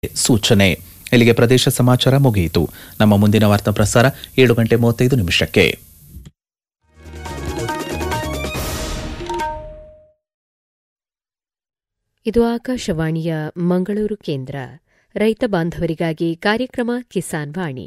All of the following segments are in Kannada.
ಸೂಚನೆ ಇಲ್ಲಿಗೆ ಪ್ರದೇಶ ಸಮಾಚಾರ ಮುಗಿಯಿತು ನಮ್ಮ ಮುಂದಿನ ವಾರ್ತಾ ಪ್ರಸಾರ ಏಳು ಗಂಟೆ ಮೂವತ್ತೈದು ನಿಮಿಷಕ್ಕೆ ಇದು ಆಕಾಶವಾಣಿಯ ಮಂಗಳೂರು ಕೇಂದ್ರ ರೈತ ಬಾಂಧವರಿಗಾಗಿ ಕಾರ್ಯಕ್ರಮ ಕಿಸಾನ್ ವಾಣಿ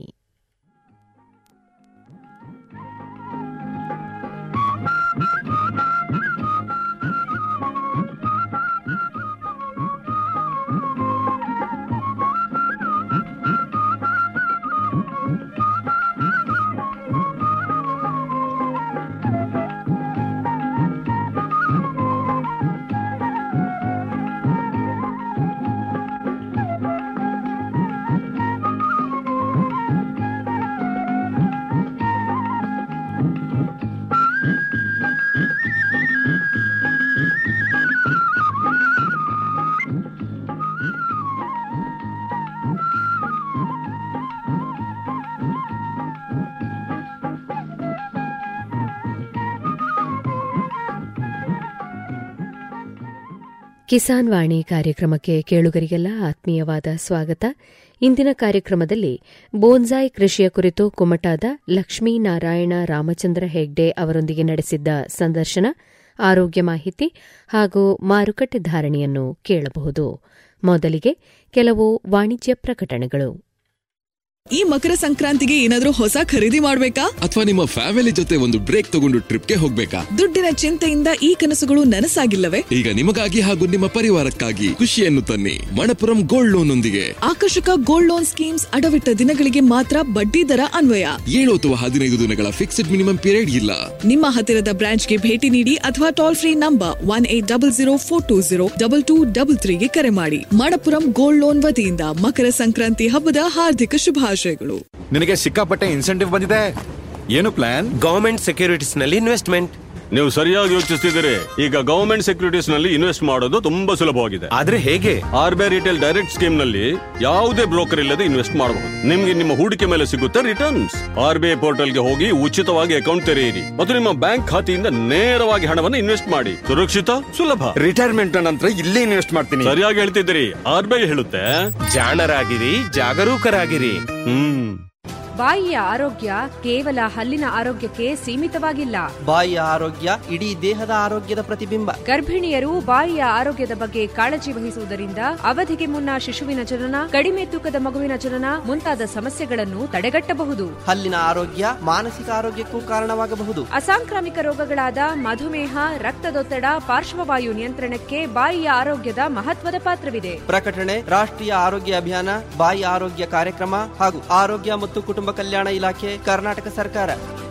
ಕಿಸಾನ್ ವಾಣಿ ಕಾರ್ಯಕ್ರಮಕ್ಕೆ ಕೇಳುಗರಿಗೆಲ್ಲ ಆತ್ಮೀಯವಾದ ಸ್ವಾಗತ ಇಂದಿನ ಕಾರ್ಯಕ್ರಮದಲ್ಲಿ ಬೋನ್ಸಾಯ್ ಕೃಷಿಯ ಕುರಿತು ಕುಮಟಾದ ಲಕ್ಷ್ಮೀನಾರಾಯಣ ರಾಮಚಂದ್ರ ಹೆಗ್ಡೆ ಅವರೊಂದಿಗೆ ನಡೆಸಿದ್ದ ಸಂದರ್ಶನ ಆರೋಗ್ಯ ಮಾಹಿತಿ ಹಾಗೂ ಮಾರುಕಟ್ಟೆ ಧಾರಣೆಯನ್ನು ಕೇಳಬಹುದು ಮೊದಲಿಗೆ ಕೆಲವು ವಾಣಿಜ್ಯ ಪ್ರಕಟಣೆಗಳು ಈ ಮಕರ ಸಂಕ್ರಾಂತಿಗೆ ಏನಾದ್ರೂ ಹೊಸ ಖರೀದಿ ಮಾಡ್ಬೇಕಾ ಅಥವಾ ನಿಮ್ಮ ಫ್ಯಾಮಿಲಿ ಜೊತೆ ಒಂದು ಬ್ರೇಕ್ ತಗೊಂಡು ಟ್ರಿಪ್ಗೆ ಹೋಗ್ಬೇಕಾ ದುಡ್ಡಿನ ಚಿಂತೆಯಿಂದ ಈ ಕನಸುಗಳು ನನಸಾಗಿಲ್ಲವೇ ಈಗ ನಿಮಗಾಗಿ ಹಾಗೂ ನಿಮ್ಮ ಪರಿವಾರಕ್ಕಾಗಿ ಖುಷಿಯನ್ನು ತನ್ನಿ ಮಣಪುರಂ ಗೋಲ್ಡ್ ಲೋನ್ ಒಂದಿಗೆ ಆಕರ್ಷಕ ಗೋಲ್ಡ್ ಲೋನ್ ಸ್ಕೀಮ್ಸ್ ಅಡವಿಟ್ಟ ದಿನಗಳಿಗೆ ಮಾತ್ರ ಬಡ್ಡಿ ದರ ಅನ್ವಯ ಏಳು ಅಥವಾ ಹದಿನೈದು ದಿನಗಳ ಫಿಕ್ಸ್ಡ್ ಮಿನಿಮಮ್ ಪೀರಿಯಡ್ ಇಲ್ಲ ನಿಮ್ಮ ಹತ್ತಿರದ ಬ್ರಾಂಚ್ಗೆ ಭೇಟಿ ನೀಡಿ ಅಥವಾ toll free number one eight double zero four two zero double two double ತ್ರೀಗೆ ಕರೆ ಮಾಡಿ ಮಣಪುರಂ ಗೋಲ್ಡ್ ಲೋನ್ ವತಿಯಿಂದ ಮಕರ ಸಂಕ್ರಾಂತಿ ಹಬ್ಬದ ಹಾರ್ದಿಕ ಶುಭಾಶಯಗಳು ನಿನಗೆ ಸಿಕ್ಕಾಪಟ್ಟೆ ಇನ್ಸೆಂಟಿವ್ ಬಂದಿದೆ ಏನು ಪ್ಲಾನ್ ಗವರ್ಮೆಂಟ್ ಸೆಕ್ಯೂರಿಟೀಸ್ ನಲ್ಲಿ ಇನ್ವೆಸ್ಟ್ಮೆಂಟ್ ನೀವು ಸರಿಯಾಗಿ ಯೋಚಿಸ್ತಿದ್ದೀರಿ ಈಗ ಗವರ್ಮೆಂಟ್ ಸೆಕ್ಯೂರಿಟೀಸ್ ನಲ್ಲಿ ಇನ್ವೆಸ್ಟ್ ಮಾಡೋದು ತುಂಬಾ ಸುಲಭವಾಗಿದೆ ಆದ್ರೆ ಹೇಗೆ R B I retail direct scheme ನಲ್ಲಿ ಯಾವುದೇ ಬ್ರೋಕರ್ ಇಲ್ಲದೆ ಇನ್ವೆಸ್ಟ್ ಮಾಡಬಹುದು ನಿಮ್ಗೆ ನಿಮ್ಮ ಹೂಡಿಕೆ ಮೇಲೆ ಸಿಗುತ್ತೆ returns R B I portal ಗೆ ಹೋಗಿ ಉಚಿತವಾಗಿ ಅಕೌಂಟ್ ತೆರೆಯಿರಿ ಮತ್ತು ನಿಮ್ಮ ಬ್ಯಾಂಕ್ ಖಾತೆಯಿಂದ ನೇರವಾಗಿ ಹಣವನ್ನು ಇನ್ವೆಸ್ಟ್ ಮಾಡಿ ಸುರಕ್ಷಿತ ಸುಲಭ ರಿಟೈರ್ಮೆಂಟ್ ನಂತರ ಇಲ್ಲೇ ಇನ್ವೆಸ್ಟ್ ಮಾಡ್ತೀನಿ ಸರಿಯಾಗಿ ಹೇಳ್ತಿದ್ದೀರಿ ಆರ್ ಬಿ ಐ ಹೇಳುತ್ತೆ ಜಾಣರಾಗಿರಿ ಜಾಗರೂಕರಾಗಿರಿ ಹ್ಮ್ ಬಾಯಿಯ ಆರೋಗ್ಯ ಕೇವಲ ಹಲ್ಲಿನ ಆರೋಗ್ಯಕ್ಕೆ ಸೀಮಿತವಾಗಿಲ್ಲ ಬಾಯಿಯ ಆರೋಗ್ಯ ಇಡೀ ದೇಹದ ಆರೋಗ್ಯದ ಪ್ರತಿಬಿಂಬ ಗರ್ಭಿಣಿಯರು ಬಾಯಿಯ ಆರೋಗ್ಯದ ಬಗ್ಗೆ ಕಾಳಜಿ ವಹಿಸುವುದರಿಂದ ಅವಧಿಗೆ ಮುನ್ನ ಶಿಶುವಿನ ಜನನ ಕಡಿಮೆ ತೂಕದ ಮಗುವಿನ ಜನನ ಮುಂತಾದ ಸಮಸ್ಯೆಗಳನ್ನು ತಡೆಗಟ್ಟಬಹುದು ಹಲ್ಲಿನ ಆರೋಗ್ಯ ಮಾನಸಿಕ ಆರೋಗ್ಯಕ್ಕೂ ಕಾರಣವಾಗಬಹುದು ಅಸಾಂಕ್ರಾಮಿಕ ರೋಗಗಳಾದ ಮಧುಮೇಹ ರಕ್ತದೊತ್ತಡ ಪಾರ್ಶ್ವವಾಯು ನಿಯಂತ್ರಣಕ್ಕೆ ಬಾಯಿಯ ಆರೋಗ್ಯದ ಮಹತ್ವದ ಪಾತ್ರವಿದೆ ಪ್ರಕಟಣೆ ರಾಷ್ಟ್ರೀಯ ಆರೋಗ್ಯ ಅಭಿಯಾನ ಬಾಯಿ ಆರೋಗ್ಯ ಕಾರ್ಯಕ್ರಮ ಹಾಗೂ ಆರೋಗ್ಯ ಮತ್ತು ಕುಟುಂಬ ಕಲ್ಯಾಣ ಇಲಾಖೆ ಕರ್ನಾಟಕ ಸರ್ಕಾರ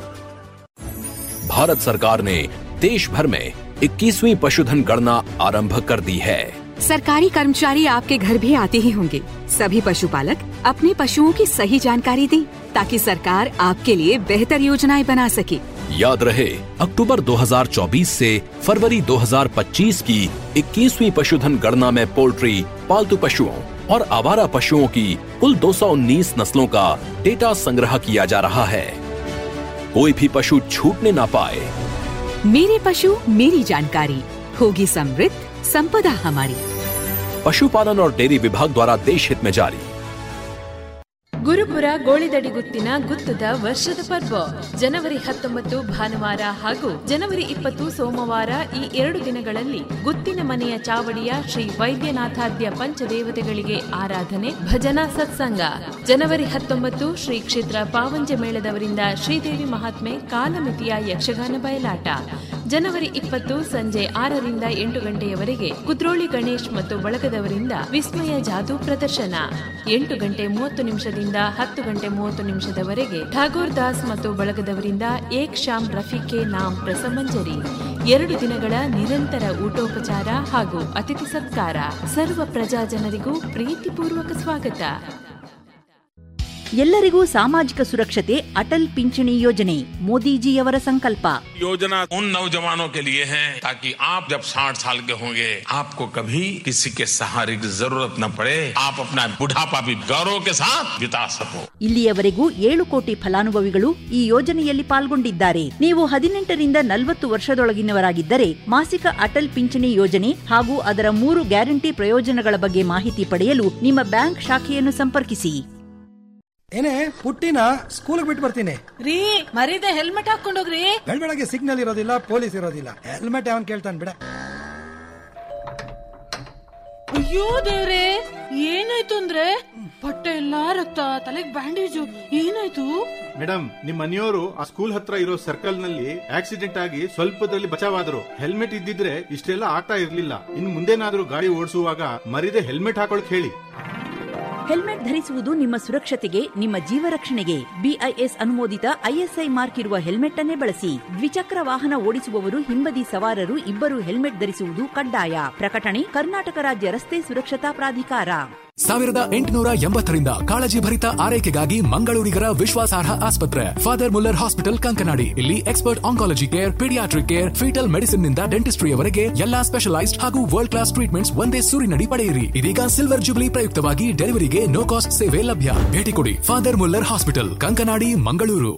भारत सरकार ने देश भर में 21वीं पशुधन गणना आरंभ कर दी है सरकारी कर्मचारी आपके घर भी आते ही होंगे सभी पशुपालक अपने पशुओं की सही जानकारी दें ताकि सरकार आपके लिए बेहतर योजनाएं बना सके याद रहे अक्टूबर 2024 से फरवरी 2025 की 21वीं पशुधन गणना में पोल्ट्री पालतू पशुओं और आवारा पशुओं की कुल 219 नस्लों का डेटा संग्रह किया जा रहा है कोई भी पशु छूटने ना पाए मेरे पशु मेरी जानकारी होगी समृद्ध संपदा हमारी पशुपालन और डेयरी विभाग द्वारा देश हित में जारी ಗುರುಪುರ ಗೋಳಿದಡಿ ಗುತ್ತಿನ ಗುತ್ತದ ವರ್ಷದ ಪರ್ವ ಜನವರಿ ಹತ್ತೊಂಬತ್ತು ಭಾನುವಾರ ಹಾಗೂ ಜನವರಿ ಇಪ್ಪತ್ತು ಸೋಮವಾರ ಈ ಎರಡು ದಿನಗಳಲ್ಲಿ ಗುತ್ತಿನ ಮನೆಯ ಚಾವಡಿಯ ಶ್ರೀ ವೈದ್ಯನಾಥಾದ್ಯ ಪಂಚದೇವತೆಗಳಿಗೆ ಆರಾಧನೆ ಭಜನಾ ಸತ್ಸಂಗ ಜನವರಿ ಹತ್ತೊಂಬತ್ತು ಶ್ರೀ ಕ್ಷೇತ್ರ ಪಾವಂಜ ಮೇಳದವರಿಂದ ಶ್ರೀದೇವಿ ಮಹಾತ್ಮೆ ಕಾಲಮಿತಿಯ ಯಕ್ಷಗಾನ ಬಯಲಾಟ ಜನವರಿ ಇಪ್ಪತ್ತು ಸಂಜೆ ಆರರಿಂದ ಎಂಟು ಗಂಟೆಯವರೆಗೆ ಕುದ್ರೋಳಿ ಗಣೇಶ್ ಮತ್ತು ಬಳಗದವರಿಂದ ವಿಸ್ಮಯ ಜಾದೂ ಪ್ರದರ್ಶನ ಎಂಟು ಗಂಟೆ ಮೂವತ್ತು ನಿಮಿಷದಿಂದ ಹತ್ತು ಗಂಟೆ ಮೂವತ್ತು ನಿಮಿಷದವರೆಗೆ ಠಾಗೋರ್ ದಾಸ್ ಮತ್ತು ಬಳಗದವರಿಂದ ಏಕ್ ಶಾಮ್ ರಫಿಕೆ ನಾಮ್ ರಸಮಂಜರಿ ಎರಡು ದಿನಗಳ ನಿರಂತರ ಊಟೋಪಚಾರ ಹಾಗೂ ಅತಿಥಿ ಸತ್ಕಾರ ಸರ್ವ ಪ್ರಜಾ ಜನರಿಗೂ ಪ್ರೀತಿಪೂರ್ವಕ ಸ್ವಾಗತ ಎಲ್ಲರಿಗೂ ಸಾಮಾಜಿಕ ಸುರಕ್ಷತೆ ಅಟಲ್ ಪಿಂಚಣಿ ಯೋಜನೆ ಮೋದಿಜಿಯವರ ಸಂಕಲ್ಪ योजना उन नौजवानों के लिए है ताकि आप जब 60 साल के होंगे आपको कभी किसी के सहारे की जरूरत न पड़े आप अपना बुढ़ापा भी गौरव के साथ बिता सको ಇಲ್ಲಿಯವರೆಗೂ ಏಳು ಕೋಟಿ ಫಲಾನುಭವಿಗಳು ಈ ಯೋಜನೆಯಲ್ಲಿ ಪಾಲ್ಗೊಂಡಿದ್ದಾರೆ ನೀವು ಹದಿನೆಂಟರಿಂದ ನಲವತ್ತು ವರ್ಷದೊಳಗಿನವರಾಗಿದ್ದರೆ ಮಾಸಿಕ ಅಟಲ್ ಪಿಂಚಣಿ ಯೋಜನೆ ಹಾಗೂ ಅದರ ಮೂರು ಗ್ಯಾರಂಟಿ ಪ್ರಯೋಜನಗಳ ಬಗ್ಗೆ ಮಾಹಿತಿ ಪಡೆಯಲು ನಿಮ್ಮ ಬ್ಯಾಂಕ್ ಶಾಖೆಯನ್ನು ಸಂಪರ್ಕಿಸಿ ಏನೇ ಪುಟ್ಟಿನ ಸ್ಕೂಲ್ಗೆ ಬಿಟ್ಟು ಬರ್ತೀನಿ ರೀ ಮರೀದೆ ಹೆಲ್ಮೆಟ್ ಹಾಕೊಂಡೋಗ್ರಿ ಬೆಳಗ್ಗೆ ಸಿಗ್ನಲ್ ಇರೋದಿಲ್ಲ ಪೊಲೀಸ್ ಇರೋದಿಲ್ಲ ಹೆಲ್ಮೆಟ್ ಯಾವನ್ ಕೇಳ್ತಾನೆ ಬಿಡ ಅಯ್ಯೋ ದೇವ್ರೆ ಏನಾಯ್ತು ಅಂದ್ರೆ ಬಟ್ಟೆ ಎಲ್ಲಾ ರಕ್ತ ತಲೆಗ್ ಬ್ಯಾಂಡೇಜು ಏನಾಯ್ತು ಮೇಡಮ್ ನಿಮ್ ಮನೆಯವರು ಆ ಸ್ಕೂಲ್ ಹತ್ರ ಇರೋ ಸರ್ಕಲ್ ನಲ್ಲಿ ಆಕ್ಸಿಡೆಂಟ್ ಆಗಿ ಸ್ವಲ್ಪದಲ್ಲಿ ಬಚಾವಾದ್ರು ಹೆಲ್ಮೆಟ್ ಇದ್ದಿದ್ರೆ ಇಷ್ಟೆಲ್ಲ ಆಗ್ತಾ ಇರ್ಲಿಲ್ಲ ಇನ್ ಮುಂದೇನಾದ್ರೂ ಗಾಡಿ ಓಡಿಸುವಾಗ ಮರಿದೆ ಹೆಲ್ಮೆಟ್ ಹಾಕೊಳಕ್ ಹೇಳಿ ಹೆಲ್ಮೆಟ್ ಧರಿಸುವುದು ನಿಮ್ಮ ಸುರಕ್ಷತೆಗೆ ನಿಮ್ಮ ಜೀವ ರಕ್ಷಣೆಗೆ ಬಿಐಎಸ್ ಅನುಮೋದಿತ ಐಎಸ್ಐ ಮಾರ್ಕ್ ಇರುವ ಹೆಲ್ಮೆಟ್ ಅನ್ನೇ ಬಳಸಿ ದ್ವಿಚಕ್ರ ವಾಹನ ಓಡಿಸುವವರು ಹಿಂಬದಿ ಸವಾರರು ಇಬ್ಬರು ಹೆಲ್ಮೆಟ್ ಧರಿಸುವುದು ಕಡ್ಡಾಯ ಪ್ರಕಟಣೆ ಕರ್ನಾಟಕ ರಾಜ್ಯ ರಸ್ತೆ ಸುರಕ್ಷತಾ ಪ್ರಾಧಿಕಾರ ಸಾವಿರದ ಎಂಟುನೂರ ಎಂಬತ್ತರಿಂದ ಕಾಳಜಿ ಭರಿತ ಆರೈಕೆಗಾಗಿ ಮಂಗಳೂರಿಗರ ವಿಶ್ವಾಸಾರ್ಹ ಆಸ್ಪತ್ರೆ ಫಾದರ್ ಮುಲ್ಲರ್ ಹಾಸ್ಪಿಟಲ್ ಕಂಕನಾಡಿ ಇಲ್ಲಿ expert oncology care paediatric care foetal medicine ನಿಂದ ಡೆಂಟಿಸ್ಟ್ರಿಯವರೆಗೆ ಎಲ್ಲಾ ಸ್ಪೆಷಲೈಸ್ಡ್ ಹಾಗೂ ವರ್ಲ್ಡ್ ಕ್ಲಾಸ್ ಟ್ರೀಟ್ಮೆಂಟ್ಸ್ ಒಂದೇ ಸೂರಿನಡಿ ಪಡೆಯಿರಿ ಇದೀಗ ಸಿಲ್ವರ್ ಜುಬ್ಲಿ ಪ್ರಯುಕ್ತವಾಗಿ ಡೆಲಿವರಿಗೆ ನೋ ಕಾಸ್ಟ್ ಸೇವೆ ಲಭ್ಯ ಭೇಟಿ ಕೊಡಿ father Muller hospital Kankanadi Mangaluru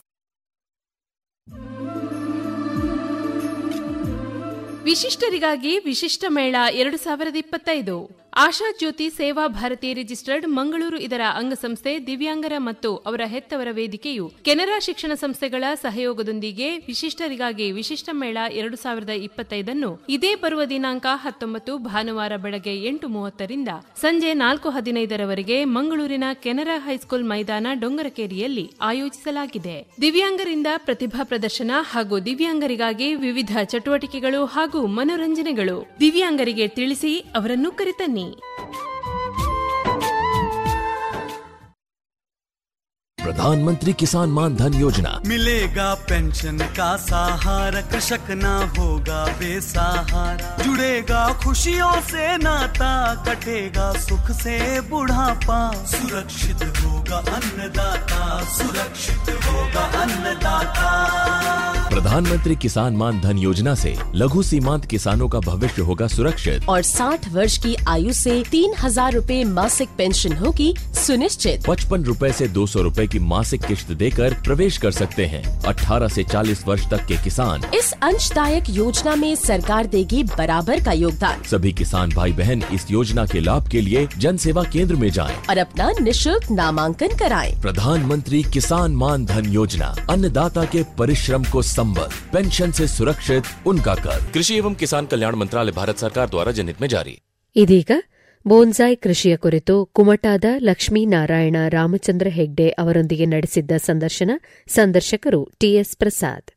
ವಿಶಿಷ್ಟರಿಗಾಗಿ ವಿಶಿಷ್ಟ ಮೇಳ ಎರಡು ಸಾವಿರದ ಇಪ್ಪತ್ತೈದು ಆಶಾ ಜ್ಯೋತಿ ಸೇವಾ ಭಾರತಿ ರಿಜಿಸ್ಟರ್ಡ್ ಮಂಗಳೂರು ಇದರ ಅಂಗಸಂಸ್ಥೆ ದಿವ್ಯಾಂಗರ ಮತ್ತು ಅವರ ಹೆತ್ತವರ ವೇದಿಕೆಯು ಕೆನರಾ ಶಿಕ್ಷಣ ಸಂಸ್ಥೆಗಳ ಸಹಯೋಗದೊಂದಿಗೆ ವಿಶಿಷ್ಟರಿಗಾಗಿ ವಿಶಿಷ್ಟ ಮೇಳ ಎರಡು ಸಾವಿರದ ಇಪ್ಪತ್ತೈದನ್ನು ಇದೇ ಬರುವ ದಿನಾಂಕ ಹತ್ತೊಂಬತ್ತು ಭಾನುವಾರ ಬೆಳಗ್ಗೆ ಎಂಟು ಮೂವತ್ತರಿಂದ ಸಂಜೆ ನಾಲ್ಕು ಹದಿನೈದರವರೆಗೆ ಮಂಗಳೂರಿನ ಕೆನರಾ ಹೈಸ್ಕೂಲ್ ಮೈದಾನ ಡೊಂಗರಕೇರಿಯಲ್ಲಿ ಆಯೋಜಿಸಲಾಗಿದೆ ದಿವ್ಯಾಂಗರಿಂದ ಪ್ರತಿಭಾ ಪ್ರದರ್ಶನ ಹಾಗೂ ದಿವ್ಯಾಂಗರಿಗಾಗಿ ವಿವಿಧ ಚಟುವಟಿಕೆಗಳು ಹಾಗೂ ಮನೋರಂಜನೆಗಳು ದಿವ್ಯಾಂಗರಿಗೆ ತಿಳಿಸಿ ಅವರನ್ನು ಕರೆತನ್ನಿ प्रधानमंत्री किसान मान धन योजना मिलेगा पेंशन का सहारा कृषक ना होगा बेसहारा जुड़ेगा खुशियों से नाता कटेगा सुख से बुढ़ापा सुरक्षित होगा अन्नदाता सुरक्षित होगा अन्नदाता प्रधानमंत्री किसान मान धन योजना से लघु सीमांत किसानों का भविष्य होगा सुरक्षित और 60 वर्ष की आयु से तीन हजार रूपए मासिक पेंशन होगी सुनिश्चित पचपन रूपए ऐसी दो सौ रूपए की मासिक किश्त देकर प्रवेश कर सकते हैं 18 से 40 वर्ष तक के किसान इस अंशदायक योजना में सरकार देगी बराबर का योगदान सभी किसान भाई बहन इस योजना के लाभ के लिए जन सेवा केंद्र में जाएं। और अपना निशुल्क नामांकन कराएं। प्रधानमंत्री किसान मान धन योजना अन्नदाता के परिश्रम को संबल पेंशन से सुरक्षित उनका कर कृषि एवं किसान कल्याण मंत्रालय भारत सरकार द्वारा जनहित में जारी ಇದೀಗ ಬೋನ್ಸಾಯ್ ಕೃಷಿಯ ಕುರಿತು ಕುಮಟಾದ ಲಕ್ಷ್ಮೀನಾರಾಯಣ ರಾಮಚಂದ್ರ ಹೆಗ್ಡೆ ಅವರೊಂದಿಗೆ ನಡೆಸಿದ್ದ ಸಂದರ್ಶನ ಸಂದರ್ಶಕರು ಟಿಎಸ್ ಪ್ರಸಾದ್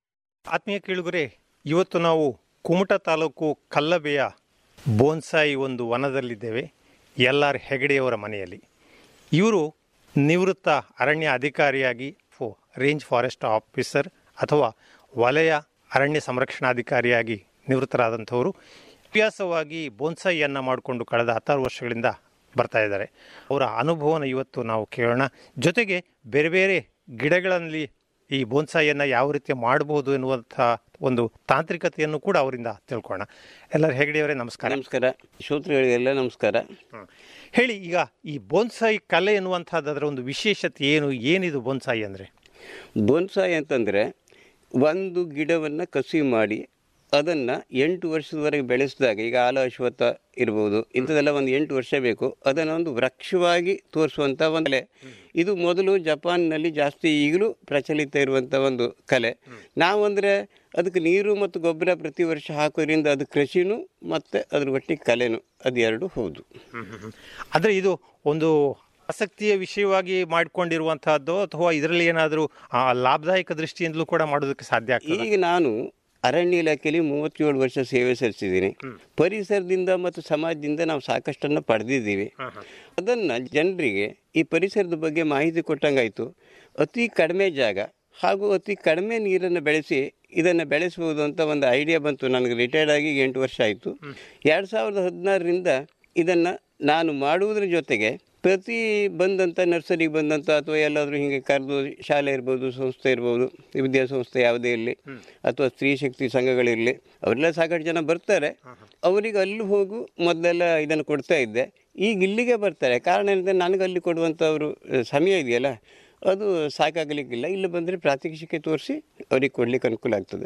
ಆತ್ಮೀಯ ಕೇಳುಗರೆ ಇವತ್ತು ನಾವು ಕುಮಟ ತಾಲೂಕು ಕಲ್ಲಬೆಯ ಬೋನ್ಸಾಯಿ ಒಂದು ವನದಲ್ಲಿದ್ದೇವೆ ಎಲ್ ಆರ್ ಹೆಗಡೆಯವರ ಮನೆಯಲ್ಲಿ ಇವರು ನಿವೃತ್ತ ಅರಣ್ಯ ಅಧಿಕಾರಿಯಾಗಿ ಫೋ ರೇಂಜ್ ಫಾರೆಸ್ಟ್ ಆಫೀಸರ್ ಅಥವಾ ವಲಯ ಅರಣ್ಯ ಸಂರಕ್ಷಣಾಧಿಕಾರಿಯಾಗಿ ನಿವೃತ್ತರಾದಂಥವರು ಅಭ್ಯಾಸವಾಗಿ ಬೋನ್ಸಾಯಿಯನ್ನು ಮಾಡಿಕೊಂಡು ಕಳೆದ ಹತ್ತಾರು ವರ್ಷಗಳಿಂದ ಬರ್ತಾ ಇದ್ದಾರೆ ಅವರ ಅನುಭವನ ಇವತ್ತು ನಾವು ಕೇಳೋಣ ಜೊತೆಗೆ ಬೇರೆ ಬೇರೆ ಗಿಡಗಳಲ್ಲಿ ಈ ಬೋನ್ಸಾಯಿಯನ್ನು ಯಾವ ರೀತಿ ಮಾಡಬಹುದು ಎನ್ನುವಂಥ ಒಂದು ತಾಂತ್ರಿಕತೆಯನ್ನು ಕೂಡ ಅವರಿಂದ ತಿಳ್ಕೊಳ್ಳೋಣ ಎಲ್ಲರೂ ಹೆಗಡೆಯವರೇ ನಮಸ್ಕಾರ ನಮಸ್ಕಾರ ಶ್ರೋತೃಗಳಿಗೆಲ್ಲ ನಮಸ್ಕಾರ ಹೇಳಿ ಈಗ ಈ ಬೋನ್ಸಾಯಿ ಕಲೆ ಎನ್ನುವಂಥದ್ದು ಅದರ ಒಂದು ವಿಶೇಷತೆ ಏನು ಏನಿದು ಬೋನ್ಸಾಯಿ ಅಂದರೆ ಬೋನ್ಸಾಯಿ ಅಂತಂದರೆ ಒಂದು ಗಿಡವನ್ನು ಕಸಿ ಮಾಡಿ ಅದನ್ನು ಎಂಟು ವರ್ಷದವರೆಗೆ ಬೆಳೆಸಿದಾಗ ಈಗ ಆಲ ಅಶ್ವತ್ಥ ಇರ್ಬೋದು ಇಂಥದ್ದೆಲ್ಲ ಒಂದು ಎಂಟು ವರ್ಷ ಬೇಕು ಅದನ್ನು ಒಂದು ವೃಕ್ಷವಾಗಿ ತೋರಿಸುವಂಥ ಒಂದು ಕಲೆ ಇದು ಮೊದಲು ಜಪಾನ್ನಲ್ಲಿ ಜಾಸ್ತಿ ಈಗಲೂ ಪ್ರಚಲಿತ ಇರುವಂಥ ಒಂದು ಕಲೆ ನಾವು ಅಂದರೆ ಅದಕ್ಕೆ ನೀರು ಮತ್ತು ಗೊಬ್ಬರ ಪ್ರತಿ ವರ್ಷ ಹಾಕೋದ್ರಿಂದ ಅದು ಕೃಷಿನೂ ಮತ್ತು ಅದ್ರ ಒಟ್ಟಿಗೆ ಕಲೆನೂ ಅದು ಎರಡು ಹೌದು ಆದರೆ ಇದು ಒಂದು ಆಸಕ್ತಿಯ ವಿಷಯವಾಗಿ ಮಾಡಿಕೊಂಡಿರುವಂತಹದ್ದು ಅಥವಾ ಇದರಲ್ಲಿ ಏನಾದರೂ ಲಾಭದಾಯಕ ದೃಷ್ಟಿಯಿಂದಲೂ ಕೂಡ ಮಾಡೋದಕ್ಕೆ ಸಾಧ್ಯ ಆಗ್ತದೆ ಈಗ ನಾನು ಅರಣ್ಯ ಇಲಾಖೆಯಲ್ಲಿ ಮೂವತ್ತೇಳು ವರ್ಷ ಸೇವೆ ಸಲ್ಲಿಸಿದ್ದೀನಿ ಪರಿಸರದಿಂದ ಮತ್ತು ಸಮಾಜದಿಂದ ನಾವು ಸಾಕಷ್ಟನ್ನು ಪಡೆದಿದ್ದೀವಿ ಅದನ್ನು ಜನರಿಗೆ ಈ ಪರಿಸರದ ಬಗ್ಗೆ ಮಾಹಿತಿ ಕೊಟ್ಟಂಗಾಯಿತು ಅತಿ ಕಡಿಮೆ ಜಾಗ ಹಾಗೂ ಅತಿ ಕಡಿಮೆ ನೀರನ್ನು ಬೆಳೆಸಿ ಇದನ್ನು ಬೆಳೆಸುವುದು ಅಂತ ಒಂದು ಐಡಿಯಾ ಬಂತು ನನಗೆ ರಿಟೈರ್ಡ್ ಆಗಿ ಎಂಟು ವರ್ಷ ಆಯಿತು ಎರಡು ಸಾವಿರದ ಹದಿನಾರರಿಂದ ಇದನ್ನು ನಾನು ಮಾಡುವುದರ ಜೊತೆಗೆ ಪ್ರತಿ ಬಂದಂಥ ನರ್ಸರಿಗೆ ಬಂದಂಥ ಅಥವಾ ಎಲ್ಲಾದರೂ ಹಿಂಗೆ ಕರೆದು ಶಾಲೆ ಇರ್ಬೋದು ಸಂಸ್ಥೆ ಇರ್ಬೋದು ವಿದ್ಯಾಸಂಸ್ಥೆ ಯಾವುದೇ ಇರಲಿ ಅಥವಾ ಸ್ತ್ರೀ ಶಕ್ತಿ ಸಂಘಗಳಿರಲಿ ಅವರೆಲ್ಲ ಸಾಕಷ್ಟು ಜನ ಬರ್ತಾರೆ ಅವರಿಗೆ ಅಲ್ಲಿ ಹೋಗು ಮೊದಲೆಲ್ಲ ಇದನ್ನು ಕೊಡ್ತಾ ಇದ್ದೆ ಈಗ ಇಲ್ಲಿಗೆ ಬರ್ತಾರೆ ಕಾರಣ ಏನಂದರೆ ನನಗೆ ಅಲ್ಲಿ ಕೊಡುವಂಥವ್ರು ಸಮಯ ಇದೆಯಲ್ಲ ಅದು ಸಾಕಾಗಲಿಕ್ಕಿಲ್ಲ ಇಲ್ಲಿ ಬಂದರೆ ಪ್ರಾತ್ಯಕ್ಷಿಕೆ ತೋರಿಸಿ ಅವ್ರಿಗೆ ಕೊಡ್ಲಿಕ್ಕೆ ಅನುಕೂಲ ಆಗ್ತದೆ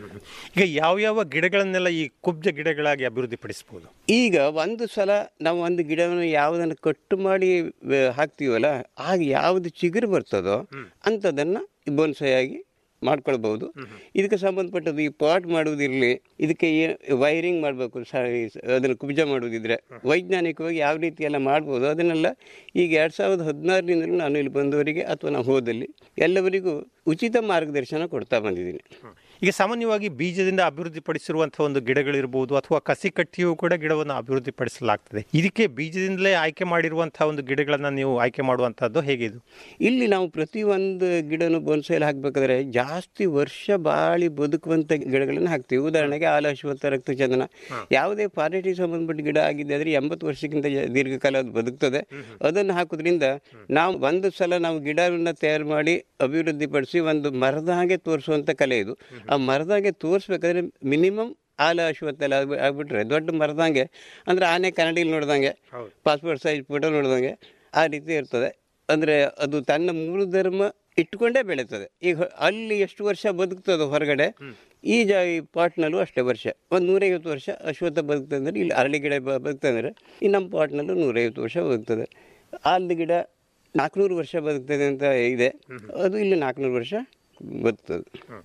ಈಗ ಯಾವ್ಯಾವ ಗಿಡಗಳನ್ನೆಲ್ಲ ಈ ಕುಬ್ಜ ಗಿಡಗಳಾಗಿ ಅಭಿವೃದ್ಧಿಪಡಿಸಬಹುದು ಈಗ ಒಂದು ಸಲ ನಾವು ಒಂದು ಗಿಡವನ್ನು ಯಾವುದನ್ನು ಕಟ್ಟು ಮಾಡಿ ಆ, ಹಾಕ್ತೀವಲ್ಲ ಆಗ ಯಾವುದು ಚಿಗುರು ಬರ್ತದೋ ಅಂಥದ್ದನ್ನು ಬೋನ್ಸಾಯಾಗಿ ಮಾಡ್ಕೊಳ್ಬಹುದು ಇದಕ್ಕೆ ಸಂಬಂಧಪಟ್ಟದ್ದು ಈ ಪಾಟ್ ಮಾಡುವುದಿರಲಿ ಇದಕ್ಕೆ ವೈರಿಂಗ್ ಮಾಡಬೇಕು ಅದನ್ನು ಕುಬ್ಜ ಮಾಡುವುದಿದ್ರೆ ವೈಜ್ಞಾನಿಕವಾಗಿ ಯಾವ ರೀತಿ ಎಲ್ಲ ಮಾಡ್ಬೋದು ಅದನ್ನೆಲ್ಲ ಈಗ ಎರಡು ಸಾವಿರದ ಹದಿನಾರರಿಂದಲೂ ನಾನು ಇಲ್ಲಿ ಬಂದವರಿಗೆ ಅಥವಾ ನಾವು ಹೋದಲ್ಲಿ ಎಲ್ಲವರಿಗೂ ಉಚಿತ ಮಾರ್ಗದರ್ಶನ ಕೊಡ್ತಾ ಬಂದಿದ್ದೀನಿ ಈಗ ಸಾಮಾನ್ಯವಾಗಿ ಬೀಜದಿಂದ ಅಭಿವೃದ್ಧಿಪಡಿಸಿರುವಂತಹ ಒಂದು ಗಿಡಗಳಿರ್ಬೋದು ಅಥವಾ ಕಸಿ ಕಟ್ಟಿಯೂ ಕೂಡ ಗಿಡವನ್ನು ಅಭಿವೃದ್ಧಿಪಡಿಸಲಾಗ್ತದೆ ಇದಕ್ಕೆ ಬೀಜದಿಂದಲೇ ಆಯ್ಕೆ ಮಾಡಿರುವಂತಹ ಒಂದು ಗಿಡಗಳನ್ನ ನೀವು ಆಯ್ಕೆ ಮಾಡುವಂತಹದ್ದು ಹೇಗೆ ಇದು ಇಲ್ಲಿ ನಾವು ಪ್ರತಿ ಒಂದು ಗಿಡನು ಬೊನ್ಸೈಲಿ ಹಾಕ್ಬೇಕಾದ್ರೆ ಜಾಸ್ತಿ ವರ್ಷ ಬಾಳಿ ಬದುಕುವಂತ ಗಿಡಗಳನ್ನು ಹಾಕ್ತೀವಿ ಉದಾಹರಣೆಗೆ ಆಲಾಶ್ವತ ರಕ್ತಚಂದನ ಯಾವುದೇ ಪಾರಿಟಿ ಸಂಬಂಧಪಟ್ಟ ಗಿಡ ಆಗಿದೆ ಆದರೆ ಎಂಬತ್ತು ವರ್ಷಕ್ಕಿಂತ ಜ- ದೀರ್ಘಕಾಲ ಅದು ಬದುಕ್ತದೆ ಅದನ್ನು ಹಾಕೋದ್ರಿಂದ ನಾವು ಒಂದು ಸಲ ನಾವು ಗಿಡವನ್ನು ತಯಾರು ಮಾಡಿ ಅಭಿವೃದ್ಧಿಪಡಿಸಿ ಒಂದು ಮರದ ಹಾಗೆ ತೋರಿಸುವಂತ ಕಲೆ ಇದು ಆ ಮರದ ಹಾಗೆ ತೋರಿಸ್ಬೇಕಾದ್ರೆ ಮಿನಿಮಮ್ ಆಲ ಅಶ್ವತ್ಥೆಲ್ಲ ಆಗ್ಬಿ- ಆಗ್ಬಿಟ್ರೆ ದೊಡ್ಡ ಮರದಂಗೆ ಅಂದ್ರೆ ಆನೆ ಕನ್ನಡಿಲಿ ನೋಡ್ದಂಗೆ ಪಾಸ್ಪೋರ್ಟ್ ಸೈಜ್ ಫೋಟೋ ನೋಡ್ದಂಗೆ ಆ ರೀತಿ ಇರ್ತದೆ ಅಂದ್ರೆ ಅದು ತನ್ನ ಮೂಲ ಧರ್ಮ ಇಟ್ಕೊಂಡೇ ಬೆಳೀತದೆ ಈಗ ಅಲ್ಲಿ ಎಷ್ಟು ವರ್ಷ ಬದುಕ್ತದೋ ಹೊರಗಡೆ ಈ ಜ ಈ ಪಾಟ್ನಲ್ಲೂ ಅಷ್ಟೇ ವರ್ಷ ಒಂದು ನೂರೈವತ್ತು ವರ್ಷ ಅಶ್ವತ್ಥ ಬದುಕ್ತದೆ ಅಂದ್ರೆ ಇಲ್ಲಿ ಅರಳಿ ಗಿಡ ಬ- ಬದುಕ್ತದೆ ಅಂದ್ರೆ ಈ ನಮ್ಮ ಪಾಟ್ನಲ್ಲೂ ನೂರೈವತ್ತು ವರ್ಷ ಬದುಕ್ತದೆ ಆಲದ ಗಿಡ ನಾಲ್ಕುನೂರು ವರ್ಷ ಬದುಕ್ತದೆ ಅಂತ ಇದೆ ಅದು ಇಲ್ಲಿ ನಾಲ್ಕುನೂರು ವರ್ಷ ಬದುಕ್ತದೆ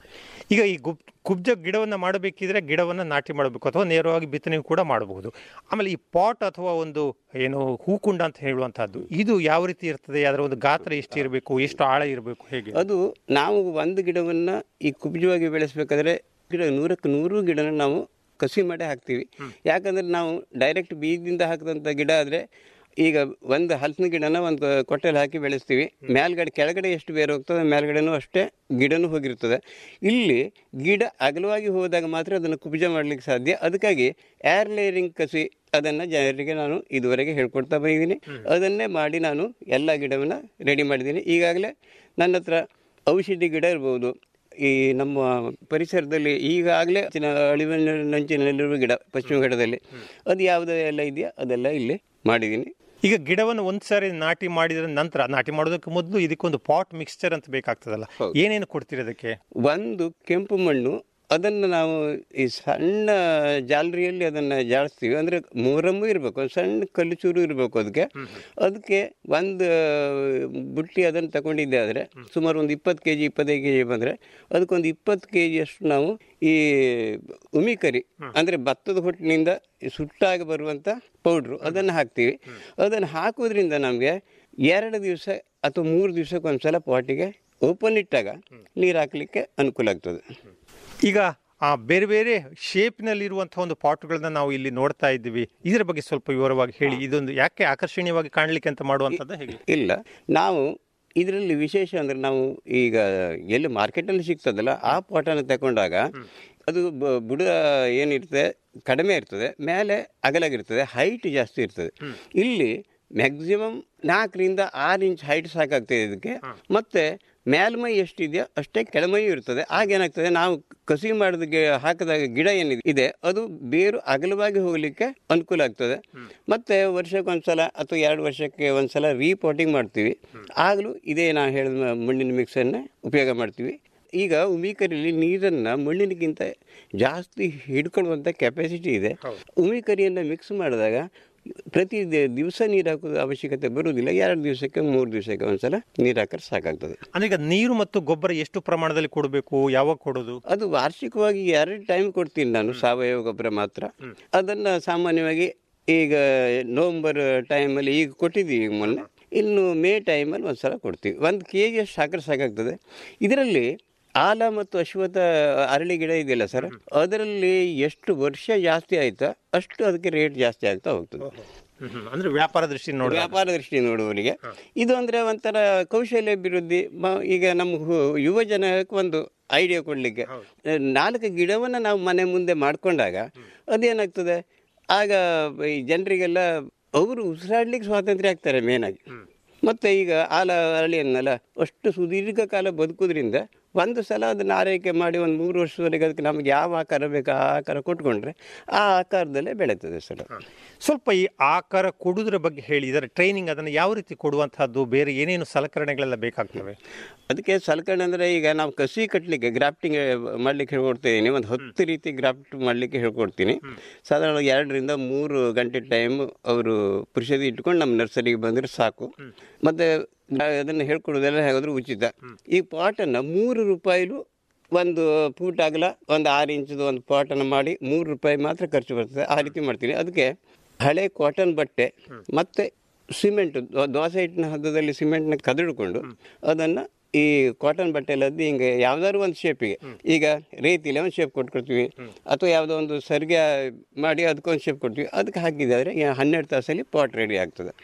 ಈಗ ಈ ಗುಬ್ ಕುಬ್ಜ ಗಿಡವನ್ನು ಮಾಡಬೇಕಿದ್ರೆ ಗಿಡವನ್ನು ನಾಟಿ ಮಾಡಬೇಕು ಅಥವಾ ನೇರವಾಗಿ ಬಿತ್ತನೆ ಕೂಡ ಮಾಡಬಹುದು ಆಮೇಲೆ ಈ ಪಾಟ್ ಅಥವಾ ಒಂದು ಏನು ಹೂಕುಂಡ ಅಂತ ಹೇಳುವಂತಹದ್ದು ಇದು ಯಾವ ರೀತಿ ಇರ್ತದೆ ಅದರ ಒಂದು ಗಾತ್ರ ಎಷ್ಟು ಇರಬೇಕು ಎಷ್ಟು ಆಳ ಇರಬೇಕು ಹೇಗೆ ಅದು ನಾವು ಒಂದು ಗಿಡವನ್ನ ಈ ಕುಬ್ಜವಾಗಿ ಬೆಳೆಸಬೇಕಾದ್ರೆ ಗಿಡ ನೂರಕ್ಕೆ ನೂರು ಗಿಡನ ನಾವು ಕಸಿ ಮಾಡಿ ಹಾಕ್ತೀವಿ ಯಾಕಂದ್ರೆ ನಾವು ಡೈರೆಕ್ಟ್ ಬೀಜದಿಂದ ಹಾಕಿದಂಥ ಗಿಡ ಆದರೆ ಈಗ ಒಂದು ಹಲಸಿನ ಗಿಡನ ಒಂದು ಕೊಟ್ಟೆಲಿ ಹಾಕಿ ಬೆಳೆಸ್ತೀವಿ ಮೇಲ್ಗಡೆ ಕೆಳಗಡೆ ಎಷ್ಟು ಬೇರೆ ಹೋಗ್ತದೆ ಮೇಲ್ಗಡೆನೂ ಅಷ್ಟೇ ಗಿಡನೂ ಹೋಗಿರ್ತದೆ ಇಲ್ಲಿ ಗಿಡ ಅಗಲವಾಗಿ ಹೋದಾಗ ಮಾತ್ರ ಅದನ್ನು ಕುಬ್ಜ ಮಾಡಲಿಕ್ಕೆ ಸಾಧ್ಯ ಅದಕ್ಕಾಗಿ ಏರ್ ಲೇಯರಿಂಗ್ ಕಸಿ ಅದನ್ನು ಜನರಿಗೆ ನಾನು ಇದುವರೆಗೆ ಹೇಳ್ಕೊಡ್ತಾ ಬಂದಿದ್ದೀನಿ ಅದನ್ನೇ ಮಾಡಿ ನಾನು ಎಲ್ಲ ಗಿಡವನ್ನು ರೆಡಿ ಮಾಡಿದ್ದೀನಿ ಈಗಾಗಲೇ ನನ್ನ ಹತ್ರ ಔಷಧಿ ಗಿಡ ಇರ್ಬೋದು ಈ ನಮ್ಮ ಪರಿಸರದಲ್ಲಿ ಈಗಾಗಲೇ ಅಳಿವಿನಂಚಿನಲ್ಲಿರುವ ಗಿಡ ಪಶ್ಚಿಮ ಘಟ್ಟದಲ್ಲಿ ಅದು ಯಾವುದೆಲ್ಲ ಇದೆಯಾ ಅದೆಲ್ಲ ಇಲ್ಲಿ ಮಾಡಿದ್ದೀನಿ ಈಗ ಗಿಡವನ್ನು ಒಂದ್ಸಾರಿ ನಾಟಿ ಮಾಡಿದ ನಂತರ ನಾಟಿ ಮಾಡೋದಕ್ಕೆ ಮೊದಲು ಇದಕ್ಕೊಂದು ಪಾಟ್ ಮಿಕ್ಸ್ಚರ್ ಅಂತ ಬೇಕಾಗ್ತದಲ್ಲ ಏನೇನು ಕೊಡ್ತೀರಿ ಅದಕ್ಕೆ ಒಂದು ಕೆಂಪು ಮಣ್ಣು ಅದನ್ನು ನಾವು ಈ ಸಣ್ಣ ಜಾಲರಿಯಲ್ಲಿ ಅದನ್ನು ಜಾಡಿಸ್ತೀವಿ ಅಂದರೆ ಮೂರಮ್ಮು ಇರಬೇಕು ಒಂದು ಸಣ್ಣ ಕಲ್ಲು ಚೂರು ಇರಬೇಕು ಅದಕ್ಕೆ ಅದಕ್ಕೆ ಒಂದು ಬುಟ್ಟಿ ಅದನ್ನು ತಗೊಂಡಿದ್ದೆ ಆದರೆ ಸುಮಾರು ಒಂದು ಇಪ್ಪತ್ತು ಕೆ ಜಿ ಇಪ್ಪತ್ತೈದು ಕೆ ಜಿ ಬಂದರೆ ಅದಕ್ಕೊಂದು ಇಪ್ಪತ್ತು ಕೆ ಜಿಯಷ್ಟು ನಾವು ಈ ಉಮಿಕರಿ ಅಂದರೆ ಭತ್ತದ ಹೊಟ್ಟಿನಿಂದ ಸುಟ್ಟಾಗಿ ಬರುವಂಥ ಪೌಡ್ರು ಅದನ್ನು ಹಾಕ್ತೀವಿ ಅದನ್ನು ಹಾಕೋದ್ರಿಂದ ನಮಗೆ ಎರಡು ದಿವಸ ಅಥವಾ ಮೂರು ದಿವಸಕ್ಕೆ ಒಂದ್ಸಲ ಪಾಟಿಗೆ ಓಪನ್ ಇಟ್ಟಾಗ ನೀರು ಹಾಕಲಿಕ್ಕೆ ಅನುಕೂಲ ಆಗ್ತದೆ ಈಗ ಆ ಬೇರೆ ಬೇರೆ ಶೇಪ್ನಲ್ಲಿರುವಂತಹ ಒಂದು ಪಾಟ್ಗಳನ್ನ ನಾವು ಇಲ್ಲಿ ನೋಡ್ತಾ ಇದ್ದೀವಿ ಇದರ ಬಗ್ಗೆ ಸ್ವಲ್ಪ ವಿವರವಾಗಿ ಹೇಳಿ ಇದೊಂದು ಯಾಕೆ ಆಕರ್ಷಣೀಯವಾಗಿ ಕಾಣಲಿಕ್ಕೆ ಅಂತ ಮಾಡುವಂಥದ್ದು ಹೇಗೆ ಇಲ್ಲ ನಾವು ಇದರಲ್ಲಿ ವಿಶೇಷ ಅಂದರೆ ನಾವು ಈಗ ಎಲ್ಲಿ ಮಾರ್ಕೆಟಲ್ಲಿ ಸಿಗ್ತದಲ್ಲ ಆ ಪಾಟನ್ನು ತಗೊಂಡಾಗ ಅದು ಬ- ಬುಡ ಏನಿರ್ತದೆ ಕಡಿಮೆ ಇರ್ತದೆ ಮೇಲೆ ಅಗಲಾಗಿರ್ತದೆ ಹೈಟ್ ಜಾಸ್ತಿ ಇರ್ತದೆ ಇಲ್ಲಿ ಮ್ಯಾಕ್ಸಿಮಮ್ ನಾಲ್ಕರಿಂದ ಆರು ಇಂಚ್ ಹೈಟ್ ಸಾಕಾಗ್ತದೆ ಇದಕ್ಕೆ ಮತ್ತೆ ಮೇಲ್ಮೈ ಎಷ್ಟಿದೆಯೋ ಅಷ್ಟೇ ಕೆಳಮೈಯೂ ಇರ್ತದೆ ಆಗ ಏನಾಗ್ತದೆ ನಾವು ಕಸಿ ಮಾಡಿದ ಗಿ- ಹಾಕಿದಾಗ ಗಿಡ ಏನಿದೆ ಇದೆ ಅದು ಬೇರು ಅಗಲವಾಗಿ ಹೋಗಲಿಕ್ಕೆ ಅನುಕೂಲ ಆಗ್ತದೆ ಮತ್ತೆ ವರ್ಷಕ್ಕೊಂದ್ಸಲ ಅಥವಾ ಎರಡು ವರ್ಷಕ್ಕೆ ಒಂದ್ಸಲ ರೀಪಾಟಿಂಗ್ ಮಾಡ್ತೀವಿ ಆಗಲೂ ಇದೇ ನಾನು ಹೇಳಿದ ಮ- ಮಣ್ಣಿನ ಮಿಕ್ಸನ್ನು ಉಪಯೋಗ ಮಾಡ್ತೀವಿ ಈಗ ಉಮಿಕರಿಯಲ್ಲಿ ನೀರನ್ನು ಮಣ್ಣಿನಕ್ಕಿಂತ ಜಾಸ್ತಿ ಹಿಡ್ಕೊಳ್ಳುವಂಥ ಕೆಪಾಸಿಟಿ ಇದೆ ಉಮಿಕರಿಯನ್ನು ಮಿಕ್ಸ್ ಮಾಡಿದಾಗ ಪ್ರತಿ ದಿ- ದಿವಸ ನೀರು ಹಾಕೋದು ಅವಶ್ಯಕತೆ ಬರುವುದಿಲ್ಲ ಎರಡು ದಿವಸಕ್ಕೆ ಮೂರು ದಿವಸಕ್ಕೆ ಒಂದ್ಸಲ ನೀರು ಹಾಕಿದ್ರೆ ಸಾಕಾಗ್ತದೆ ಅಂದ್ರೆ ಈಗ ನೀರು ಮತ್ತು ಗೊಬ್ಬರ ಎಷ್ಟು ಪ್ರಮಾಣದಲ್ಲಿ ಕೊಡಬೇಕು ಯಾವಾಗ ಕೊಡೋದು ಅದು ವಾರ್ಷಿಕವಾಗಿ ಎರಡು ಟೈಮ್ ಕೊಡ್ತೀನಿ ನಾನು ಸಾವಯವ ಗೊಬ್ಬರ ಮಾತ್ರ ಅದನ್ನು ಸಾಮಾನ್ಯವಾಗಿ ಈಗ ನವಂಬರ್ ಟೈಮಲ್ಲಿ ಈಗ ಕೊಟ್ಟಿದ್ದೀವಿ ಈಗ ಮೊನ್ನೆ ಇನ್ನು ಮೇ ಟೈಮಲ್ಲಿ ಒಂದ್ಸಲ ಕೊಡ್ತೀವಿ ಒಂದು ಕೆ ಜಿ ಅಷ್ಟು ಹಾಕಿದ್ರೆ ಸಾಕಾಗ್ತದೆ ಇದರಲ್ಲಿ ಆಲ ಮತ್ತು ಅಶ್ವತ್ಥ ಅರಳಿ ಗಿಡ ಇದೆಯಲ್ಲ ಸರ್ ಅದರಲ್ಲಿ ಎಷ್ಟು ವರ್ಷ ಜಾಸ್ತಿ ಆಯ್ತಾ ಅಷ್ಟು ಅದಕ್ಕೆ ರೇಟ್ ಜಾಸ್ತಿ ಆಗ್ತಾ ಹೋಗ್ತದೆ ಅಂದ್ರೆ ವ್ಯಾಪಾರ ದೃಷ್ಟಿ ನೋಡಿ ವ್ಯಾಪಾರ ದೃಷ್ಟಿ ನೋಡುವವರಿಗೆ ಇದು ಅಂದ್ರೆ ಒಂಥರ ಕೌಶಲ್ಯ ಅಭಿವೃದ್ಧಿ ಮ- ಈಗ ನಮ್ಮ ಹು- ಯುವ ಜನಕ್ಕೆ ಒಂದು ಐಡಿಯಾ ಕೊಡ್ಲಿಕ್ಕೆ ನಾಲ್ಕು ಗಿಡವನ್ನು ನಾವು ಮನೆ ಮುಂದೆ ಮಾಡ್ಕೊಂಡಾಗ ಅದೇನಾಗ್ತದೆ ಆಗ ಈ ಜನರಿಗೆಲ್ಲ ಅವರು ಉಸಿರಾಡ್ಲಿಕ್ಕೆ ಸ್ವಾತಂತ್ರ್ಯ ಆಗ್ತಾರೆ ಮೇನ್ ಆಗಿ ಮತ್ತೆ ಈಗ ಆಲ ಅರಳಿಯನ್ನಲ್ಲ ಅಷ್ಟು ಸುದೀರ್ಘ ಕಾಲ ಬದುಕುದ್ರಿಂದ ಒಂದು ಸಲ ಅದನ್ನು ಆರೈಕೆ ಮಾಡಿ ಒಂದು ಮೂರು ವರ್ಷದವರೆಗೆ ಅದಕ್ಕೆ ನಮಗೆ ಯಾವ ಆಕಾರ ಬೇಕು ಆ ಆಕಾರ ಕೊಟ್ಕೊಂಡ್ರೆ ಆ ಆಕಾರದಲ್ಲೇ ಬೆಳೀತದೆ ಸರ್ ಅದು. ಸ್ವಲ್ಪ ಈ ಆಕಾರ ಕೊಡುವುದರ ಬಗ್ಗೆ ಹೇಳಿ ಇದರ ಟ್ರೈನಿಂಗ್ ಅದನ್ನು ಯಾವ ರೀತಿ ಕೊಡುವಂತಹದ್ದು ಬೇರೆ ಏನೇನು ಸಲಕರಣೆಗಳೆಲ್ಲ ಬೇಕಾಗ್ತವೆ ಅದಕ್ಕೆ ಸಲಕರಣೆ ಅಂದರೆ ಈಗ ನಾವು ಕಸಿ ಕಟ್ಟಲಿಕ್ಕೆ ಗ್ರಾಫ್ಟಿಂಗ್ ಮಾಡಲಿಕ್ಕೆ ಹೇಳ್ಕೊಡ್ತಿದ್ದೀನಿ ಒಂದು ಹತ್ತು ರೀತಿ ಗ್ರಾಫ್ಟ್ ಮಾಡಲಿಕ್ಕೆ ಹೇಳ್ಕೊಡ್ತೀನಿ ಸಾಧಾರಣ ಎರಡರಿಂದ ಮೂರು ಗಂಟೆ ಟೈಮ್ ಅವರು ಪುರುಷದಿ ಇಟ್ಕೊಂಡು ನಮ್ಮ ನರ್ಸರಿಗೆ ಬಂದರೆ ಸಾಕು ಮತ್ತು ಅದನ್ನು ಹೇಳ್ಕೊಡೋದೆಲ್ಲ ಹೇಗಾದ್ರೂ ಉಚಿತ ಈ ಪಾಟನ್ನು ಮೂರು ರೂಪಾಯಿಲು ಒಂದು ಫೂಟ್ ಆಗಲ ಒಂದು ಆರು ಇಂಚದು ಒಂದು ಪಾಟನ್ನು ಮಾಡಿ ಮೂರು ರೂಪಾಯಿ ಮಾತ್ರ ಖರ್ಚು ಬರ್ತದೆ ಆ ರೀತಿ ಮಾಡ್ತೀನಿ ಅದಕ್ಕೆ ಹಳೆ ಕಾಟನ್ ಬಟ್ಟೆ ಮತ್ತು ಸಿಮೆಂಟ್ ದೋಸೆ ಹಿಟ್ಟಿನ ಹದ್ದದಲ್ಲಿ ಸಿಮೆಂಟ್ನ ಕದಡ್ಕೊಂಡು ಅದನ್ನು ಈ ಕಾಟನ್ ಬಟ್ಟೆಯಲ್ಲಿ ಅದ್ದಿ ಹಿಂಗೆ ಯಾವ್ದಾದ್ರು ಒಂದು ಶೇಪಿಗೆ ಈಗ ರೀತಿಲಿ ಒಂದು ಶೇಪ್ ಕೊಟ್ಕೊಡ್ತೀವಿ ಅಥವಾ ಯಾವುದೋ ಒಂದು ಸರ್ಗೆ ಮಾಡಿ ಅದಕ್ಕೊಂದು ಶೇಪ್ ಕೊಡ್ತೀವಿ ಅದಕ್ಕೆ ಹಾಕಿದಾದ್ರೆ ಈ ಹನ್ನೆರಡು ತಾಸಲ್ಲಿ ಪಾಟ್ ರೆಡಿ ಆಗ್ತದೆ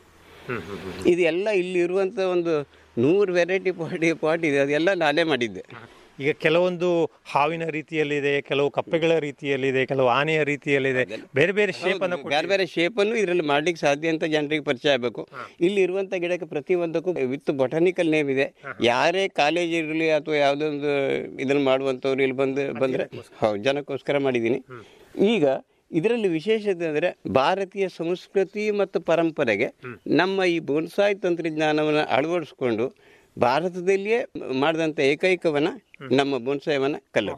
ಇದು ಎಲ್ಲ ಇಲ್ಲಿ ಇರುವಂಥ ಒಂದು ನೂರು ವೆರೈಟಿ ಪಾಟ್ ಪಾಟ್ ಇದೆ ಅದೆಲ್ಲ ನಾನೇ ಮಾಡಿದ್ದೆ ಈಗ ಕೆಲವೊಂದು ಹಾವಿನ ರೀತಿಯಲ್ಲಿದೆ ಕೆಲವು ಕಪ್ಪೆಗಳ ರೀತಿಯಲ್ಲಿದೆ ಕೆಲವು ಆನೆಯ ರೀತಿಯಲ್ಲಿದೆ ಬೇರೆ ಬೇರೆ ಶೇಪ್ ಅನ್ನು ಬೇರೆ ಬೇರೆ ಶೇಪನ್ನು ಇದರಲ್ಲಿ ಮಾಡ್ಲಿಕ್ಕೆ ಸಾಧ್ಯ ಅಂತ ಜನರಿಗೆ ಪರಿಚಯ ಆಗಬೇಕು ಇಲ್ಲಿ ಇರುವಂಥ ಗಿಡಕ್ಕೆ ಪ್ರತಿಯೊಂದಕ್ಕೂ ವಿತ್ ಬೊಟಾನಿಕಲ್ ನೇಮ್ ಇದೆ ಯಾರೇ ಕಾಲೇಜ್ ಇರಲಿ ಅಥವಾ ಯಾವುದೊಂದು ಇದನ್ನು ಮಾಡುವಂಥವ್ರು ಇಲ್ಲಿ ಬಂದು ಬಂದರೆ ಹೌದು ಜನಕ್ಕೋಸ್ಕರ ಮಾಡಿದ್ದೀನಿ ಈಗ ಇದರಲ್ಲಿ ವಿಶೇಷತೆ ಅಂದರೆ ಭಾರತೀಯ ಸಂಸ್ಕೃತಿ ಮತ್ತು ಪರಂಪರೆಗೆ ನಮ್ಮ ಈ ಬೊನ್ಸಾಯಿ ತಂತ್ರಜ್ಞಾನವನ್ನು ಅಳವಡಿಸ್ಕೊಂಡು ಭಾರತದಲ್ಲಿಯೇ ಮಾಡಿದಂಥ ಏಕೈಕವನ ನಮ್ಮ ಬೊನ್ಸಾಯವನ ಕಲ್ಲು